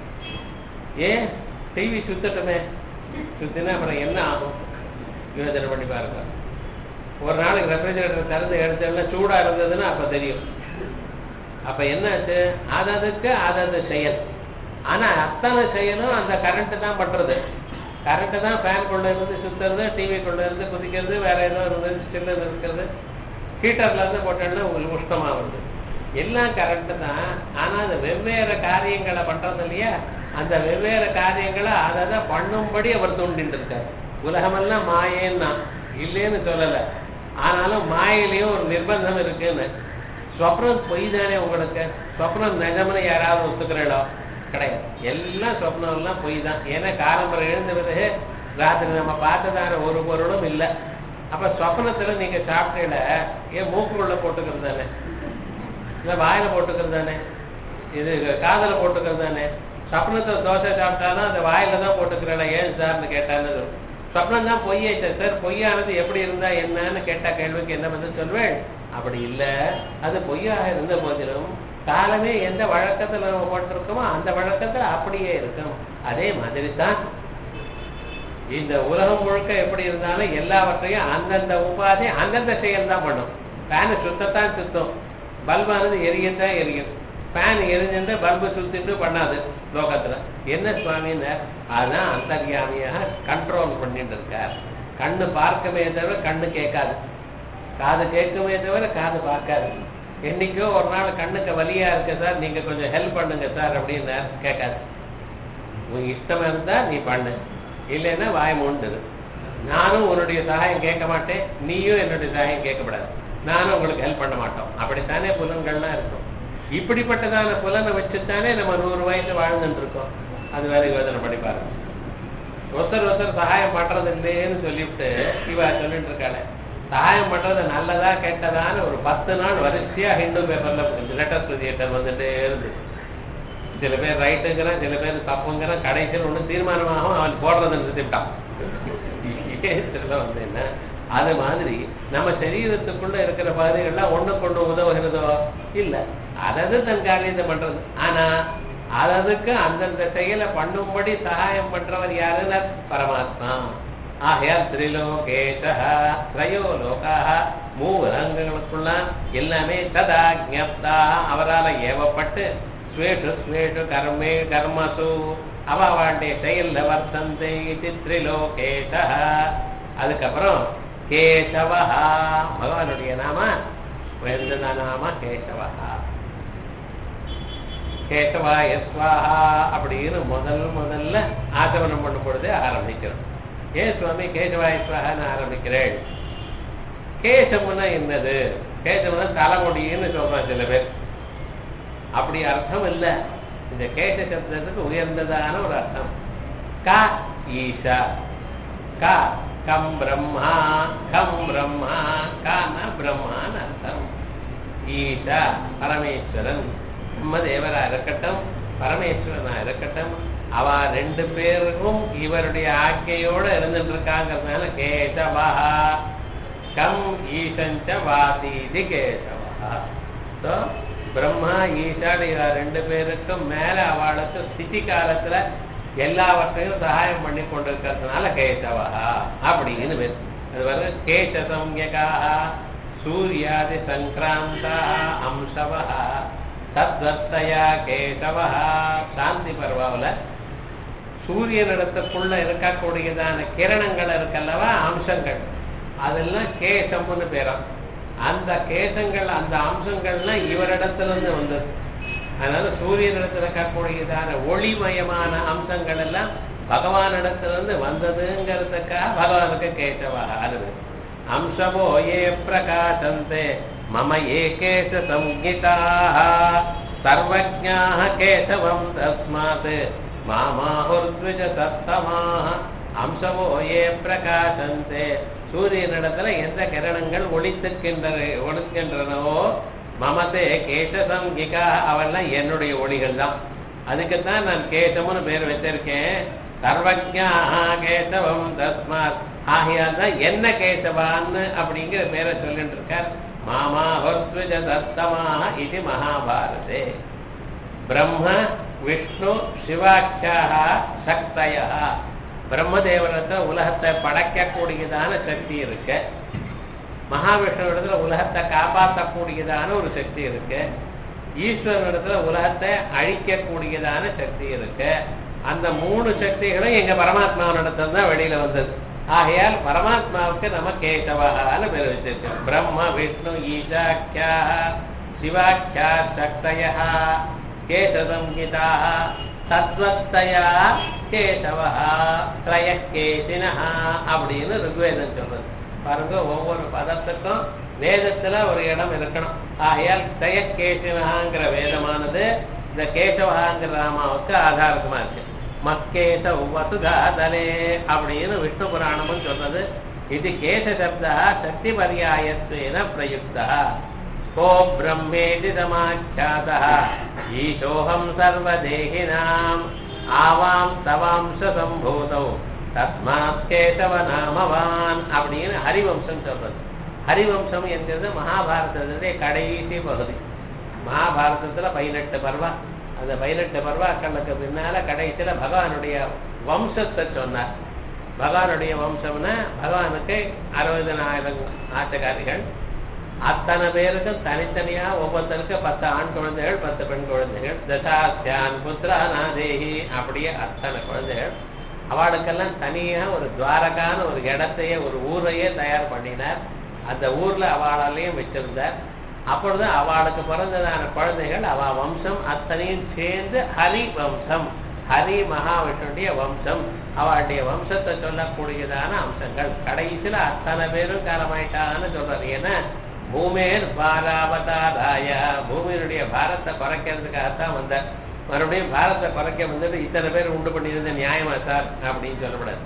ஏன் டிவி சுத்தட்டுமே சுத்தினா அப்புறம் என்ன ஆகும் யோசனை பண்ணி பாருங்க ஒரு நாளைக்கு ரெஃப்ரிஜரேட்டர் திறந்து எடுத்தோம்னா சூடா இருந்ததுன்னா அப்ப தெரியும் அப்ப என்னாச்சு அததுக்கு அதது செயல் ஆனா அத்தனை செயலும் அந்த கரண்ட் தான் பண்றது கரண்ட் தான் ஃபேன் கொண்டு இருந்து சுத்துறது டிவி கொண்டு இருந்து குதிக்கிறது வேற ஏதோ இருந்தது ஸ்டில்லர் இருக்கிறது ஹீட்டர்ல இருந்து போட்டோம்னா உங்களுக்கு உஷ்ணமா வருது எல்லாம் கரண்ட் தான் ஆனா அது வெவ்வேறு காரியங்களை பண்றது இல்லையா அந்த வெவ்வேறு காரியங்களை அதை பண்ணும்படி அவர் தூண்டிட்டு இருக்கார் உலகமெல்லாம் மாயேன்னா இல்லைன்னு சொல்லல ஆனாலும் மாயிலையும் ஒரு நிர்பந்தம் இருக்குன்னு ஸ்வப்னம் பொய் தானே உங்களுக்கு ஸ்வப்னம் நிஜம்னு யாராவது ஒத்துக்கிறீங்களோ கிடையாது எல்லாம் சொப்னம் எல்லாம் பொய் தான் ஏன்னா காலம்பரம் எழுந்த பிறகு ராத்திரி நம்ம பார்த்ததான ஒரு பொருளும் இல்லை அப்ப சொப்னத்துல நீங்க சாப்பிட்டீல ஏன் மூக்குக்குள்ள போட்டுக்கிறது தானே இல்ல வாயில போட்டுக்கிறது தானே இது காதல போட்டுக்கிறது தானே சொப்னத்துல தோசை சாப்பிட்டாலும் அந்த வாயில தான் போட்டுக்கிறேன் ஏன் சார்னு கேட்டான்னு சொப்னம் தான் பொய்யாச்சு சார் பொய்யானது எப்படி இருந்தா என்னன்னு கேட்ட கேள்விக்கு என்ன பதில் சொல்வேன் அப்படி இல்ல அது பொய்யாக இருந்த போதிலும் காலமே எந்த வழக்கத்துல நம்ம போட்டிருக்கோமோ அந்த வழக்கத்துல அப்படியே இருக்கும் அதே மாதிரி தான் இந்த உலகம் முழுக்க எப்படி இருந்தாலும் எல்லாவற்றையும் அந்தந்த உபாதி அந்தந்த செயல் தான் பண்ணும் ஃபேனு சுத்தத்தான் சுத்தம் பல்பானது எரியத்தான் எரியும் ஃபேன் எரிஞ்சுட்டு பல்பு சுத்திட்டு பண்ணாது லோகத்துல என்ன சுவாமின்னு அதான் அந்தர்யாமியாக கண்ட்ரோல் பண்ணிட்டு இருக்கார் கண்ணு பார்க்கவே தவிர கண்ணு கேட்காது காது கேட்குமே தவிர காது பார்க்காது என்னைக்கோ ஒரு நாள் கண்ணுக்கு வலியா இருக்கு சார் நீங்க கொஞ்சம் ஹெல்ப் பண்ணுங்க சார் அப்படின்னு கேட்காது உன் இஷ்டம் இருந்தா நீ பண்ணு இல்லைன்னா வாய் மூண்டுது நானும் உன்னுடைய சகாயம் கேட்க மாட்டேன் நீயும் என்னுடைய சகாயம் கேட்கப்படாது நானும் உங்களுக்கு ஹெல்ப் பண்ண மாட்டோம் அப்படித்தானே புலன்கள்லாம் இருக்கும் இப்படிப்பட்டதான புலனை வச்சுத்தானே நம்ம நூறு வயசு வாழ்ந்துட்டு இருக்கோம் அது வேற யோசனை பண்ணி பாருங்க ஒருத்தர் ஒருத்தர் சகாயம் பண்றது இல்லையேன்னு சொல்லிவிட்டு இவ சொல்லிட்டு இருக்காளே சகாயம் பண்றது நல்லதா கெட்டதான்னு ஒரு பத்து நாள் வரிசையா ஹிந்து பேப்பர்ல லெட்டர் தியேட்டர் வந்துட்டே இருந்து சில பேர் ரைட்டுங்கிறான் சில பேர் தப்புங்கிறான் கடைசியில் ஒண்ணு தீர்மானமாகவும் அவன் போடுறதை நிறுத்திவிட்டான் ஏன் சொல்ல வந்து என்ன அது மாதிரி நம்ம சரீரத்துக்குள்ள இருக்கிற பகுதிகள்லாம் ஒண்ணுக்கு ஒண்ணு உதவுகிறதோ இல்ல அதது தன் காரியத்தை பண்றது ஆனா அததுக்கு அந்தந்த செயலை பண்ணும்படி சகாயம் பண்றவர் யாருன்னா பரமாத்மா ஆகையால் திரிலோகேஷா திரையோ லோகாக மூவரங்களுக்குள்ள எல்லாமே ததா ஜப்தா அவரால் ஏவப்பட்டு ஸ்வேஷு ஸ்வேஷு கர்மே கர்மசு அவ அவளுடைய செயல்ல வர்த்தந்தை இது திரிலோகேஷ அதுக்கப்புறம் கேசவா பகவானுடைய நாம உயர்ந்தத நாம கேசவா கேசவா யஸ்வாஹா அப்படின்னு முதல் முதல்ல ஆச்சமனம் பண்ணும் பொழுதே ஆரம்பிக்கிறோம் ஏன் சுவாமி கேசவா யஸ்வாஹான்னு ஆரம்பிக்கிறேன் கேசவம்னா என்னது கேசவம்னா தலைமுடின்னு சொல்றான் சில பேர் அப்படி அர்த்தம் இல்ல இந்த கேச சப்தத்துக்கு உயர்ந்ததான ஒரு அர்த்தம் கா ஈஷா கா கம் பிரம்மா கம் பிரம்மா கானா பிரம்மான்னு அர்த்தம் ஈஷா பரமேஸ்வரன் பிரம்மதேவரா இருக்கட்டும் பரமேஸ்வரனா இருக்கட்டும் அவ ரெண்டு பேருக்கும் இவருடைய ஆக்கையோட இருந்துட்டு இருக்காங்கிறதுனால கேசவா கம் ஈசஞ்ச வாதீதி கேசவா So, பிரம்மா ஈசான் இவ ரெண்டு பேருக்கும் மேல அவளுக்கு ஸ்திதி காலத்துல எல்லாவற்றையும் சகாயம் பண்ணி கொண்டிருக்கிறதுனால கேசவா அப்படின்னு பேர் அது வந்து கேச சம்யகா சூர்யாதி சங்கிராந்தா அம்சவா தத்வத்தையா கேசவா சாந்தி பர்வாவில் சூரியனிடத்துக்குள்ள இருக்கக்கூடியதான கிரணங்கள் இருக்கல்லவா அம்சங்கள் அதெல்லாம் கேசம்னு பேரும் அந்த கேசங்கள் அந்த அம்சங்கள்லாம் இவரிடத்துல இருந்து வந்தது அதனால சூரியனிடத்துல இருக்கக்கூடியதான ஒளிமயமான அம்சங்கள் எல்லாம் பகவானிடத்துல இருந்து வந்ததுங்கிறதுக்காக பகவானுக்கு கேசவா அது அம்சமோ ஏ பிரகாசந்தே மம ஏ கேச சம்ஹிதாக சர்வஜாக கேசவம் தஸ்மாத் மாமாஹுர்த்விஜ சத்தமாக அம்சமோ ஏ பிரகாசந்தே சூரியனிடத்துல எந்த கிரணங்கள் ஒளித்துக்கின்ற ஒளிக்கின்றனவோ மமதே கேச சம்ஹிகா அவெல்லாம் என்னுடைய ஒளிகள் தான் அதுக்குத்தான் நான் கேசவம்னு பேர் வச்சிருக்கேன் சர்வஜா கேசவம் தஸ்மாத் ஆகையால் தான் என்ன கேசவான்னு அப்படிங்கிற பேரை சொல்லிட்டு இருக்கார் மாமா ஹொத்விஜ தத்தமாக இது மகாபாரதே பிரம்ம விஷ்ணு சிவாக்கியாக சக்தய பிரம்மதேவனத்துல உலகத்தை படைக்கக்கூடியதான சக்தி இருக்கு மகாவிஷ்ணுவிடத்துல உலகத்தை காப்பாற்றக்கூடியதான ஒரு சக்தி இருக்கு ஈஸ்வரனிடத்துல உலகத்தை அழிக்கக்கூடியதான சக்தி இருக்கு அந்த மூணு சக்திகளும் எங்க பரமாத்மாவினிடத்துல தான் வெளியில வந்தது ஆகையால் பரமாத்மாவுக்கு நம்ம கேசவகான்னு பேர் வச்சிருக்கோம் பிரம்ம விஷ்ணு ஈசாக்கியா சிவாக்கியா சக்தய கேசசம்ஹிதா தத்வத்தயா கேசவா திரய கேசினா அப்படின்னு ருக்வேதம் சொல்றது பாருங்க ஒவ்வொரு பதத்துக்கும் வேதத்துல ஒரு இடம் இருக்கணும் ஆகையால் திரய கேசினகாங்கிற வேதமானது இந்த கேசவகாங்கிற ராமாவுக்கு ஆதாரமா இருக்கு மக்கேச வசுகாதலே அப்படின்னு விஷ்ணு புராணமும் சொன்னது இது கேச சப்தா சக்தி பரியாயத்வேன பிரயுக்தா को ब्रह्मेति समाख्यातः ईशोऽहं सर्वदेहिनाम् आवां तवांशसम्भूतौ தஸ்மாத் கேசவ நாமவான் அப்படின்னு ஹரிவம்சம் சொல்றது ஹரிவம்சம் என்கிறது மகாபாரதத்துடைய கடைசி பகுதி மகாபாரதத்துல பதினெட்டு பர்வா அந்த பதினெட்டு பர்வாக்களுக்கு பின்னால கடைசியில பகவானுடைய வம்சத்தை சொன்னார் பகவானுடைய வம்சம்னா பகவானுக்கு அறுபதனாயிரம் ஆட்டக்காரிகள் அத்தனை பேருக்கும் தனித்தனியா ஒவ்வொருத்தருக்கும் பத்து ஆண் குழந்தைகள் பத்து பெண் குழந்தைகள் தசாஸ்யான் புத்ரா நாதேகி அப்படியே அத்தனை குழந்தைகள் அவளுக்கெல்லாம் தனியா ஒரு துவாரகான ஒரு இடத்தையே ஒரு ஊரையே தயார் பண்ணினார் அந்த ஊர்ல அவளாலையும் வச்சிருந்தார் அப்பொழுது அவளுக்கு பிறந்ததான குழந்தைகள் அவ வம்சம் அத்தனையும் சேர்ந்து ஹரி வம்சம் ஹரி மகாவிஷ்ணுடைய வம்சம் அவளுடைய வம்சத்தை சொல்லக்கூடியதான அம்சங்கள் கடைசியில அத்தனை பேரும் காலமாயிட்டான்னு சொல்றாரு ஏன்னா பூமேர் பாராவதாதாய பூமியினுடைய பாரத்தை குறைக்கிறதுக்காகத்தான் வந்தார் மறுபடியும் பாரத்தை குறைக்க வந்துட்டு இத்தனை பேர் உண்டு பண்ணியிருந்த நியாயமா சார் அப்படின்னு சொல்லக்கூடாது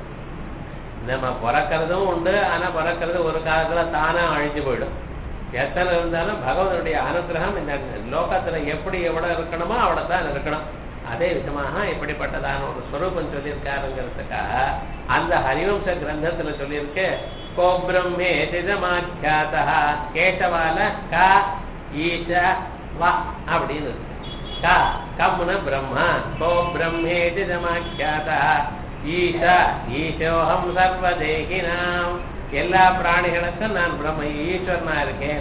நம்ம பிறக்கிறதும் உண்டு ஆனா பிறக்கிறது ஒரு காலத்துல தானா அழிஞ்சு போயிடும் எத்தனை இருந்தாலும் பகவானுடைய அனுகிரகம் இந்த லோகத்துல எப்படி எவ்வளவு இருக்கணுமோ அவ்வளவு தான் இருக்கணும் அதே விதமாக இப்படிப்பட்டதான ஒரு ஸ்வரூபம் சொல்லியிருக்காருங்கிறதுக்காக அந்த ஹரிவம்ச கிரந்தத்துல சொல்லியிருக்கு கோ பிரம்மே திதமாக்கியாதா கேசவால கா ஈச வா அப்படின்னு இருக்கு கா கம்னு பிரம்மா கோ பிரம்மே திதமாக்கியாதா ஈச ஈசோகம் சர்வதேகினாம் எல்லா பிராணிகளுக்கும் நான் பிரம்ம ஈஸ்வரனா இருக்கேன்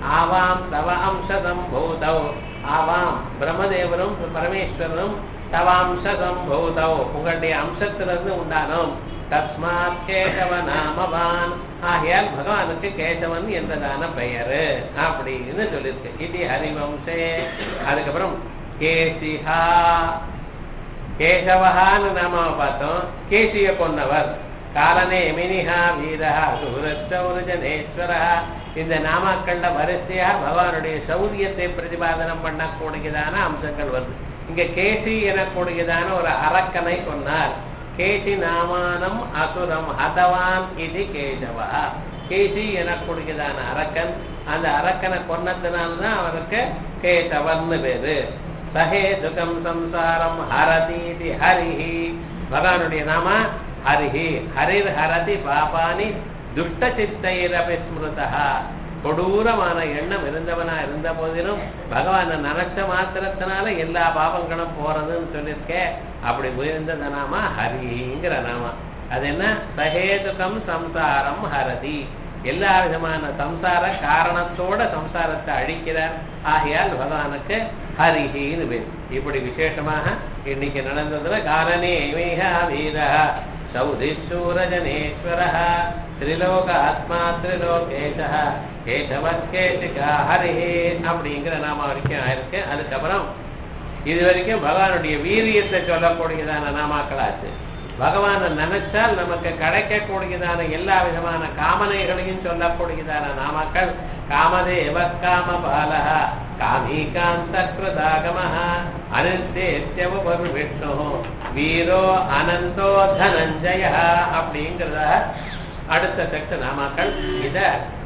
ஆவாம் தவ அம்சசம்பூதௌ ஆவாம் பிரம்மதேவரும் பரமேஸ்வரனும் தவ அம்சசம்பூதௌ உங்களுடைய அம்சத்திலிருந்து உண்டானோம் தஸ்மாத் கேசவ நாமவான் ஆகையால் பகவானுக்கு கேசவன் என்றதான பெயர் அப்படின்னு சொல்லியிருக்கு இது ஹரிவம்சே அதுக்கப்புறம் கேசிஹா கேசவஹான்னு நாம பார்த்தோம் கேசிய கொண்டவர் காலனே மினிஹா வீரஹா சூரச்சௌரஜனேஸ்வரா இந்த நாமாக்கள்ல வரிசையா பகவானுடைய சௌரியத்தை பிரதிபாதனம் பண்ணக்கூடியதான அம்சங்கள் வருது இங்க கேசி எனக்கூடியதான ஒரு அரக்கனை கொன்னார் கேசி நாமானம் அசுரம் ஹதவான் இது கேசவா கேசி எனக்கூடியதான அரக்கன் அந்த அரக்கனை கொன்னதுனால்தான் அவருக்கு கேசவன்னு பேரு சஹே சுகம் சம்சாரம் ஹரதீதி ஹரிஹி பகவானுடைய நாம ஹரிஹி ஹரிர் ஹரதி பாபானி துஷ்ட சித்தைரபி ஸ்மிருதா கொடூரமான எண்ணம் இருந்தவனா இருந்த போதிலும் பகவானை நினைச்ச மாத்திரத்தினால எல்லா பாவங்களும் போறதுன்னு சொல்லியிருக்கேன் அப்படி உயர்ந்தத நாம ஹரிங்கிற நாம அது என்ன சஹேதுகம் சம்சாரம் ஹரதி எல்லா விதமான சம்சார காரணத்தோட சம்சாரத்தை அழிக்கிறார் ஆகையால் பகவானுக்கு ஹரிஹின்னு பேர் இப்படி விசேஷமாக இன்னைக்கு நடந்ததுல காரணே மேகா வீரா சௌதிசூரஜனேஸ்வர திரிலோக ஆத்மா திரிலோகேஷ கேசவத்கேசிகா ஹரிஹே அப்படிங்கிற நாம வரைக்கும் ஆயிருக்கு அதுக்கப்புறம் இது வரைக்கும் பகவானுடைய வீரியத்தை சொல்லக்கூடியதான நாமாக்களாச்சு பகவானை நினைச்சால் நமக்கு கிடைக்கக்கூடியதான எல்லா விதமான காமனைகளையும் சொல்லக்கூடியதான நாமக்கள் காமதேவ காம பாலக காமீகாந்த கிருதாகமஹ அனித்தேத்யவரு விஷ்ணு வீரோ அனந்தோ தனஞ்சய அப்படிங்கிறத அடுத்த செக்ஷன் நாமாக்கள் இத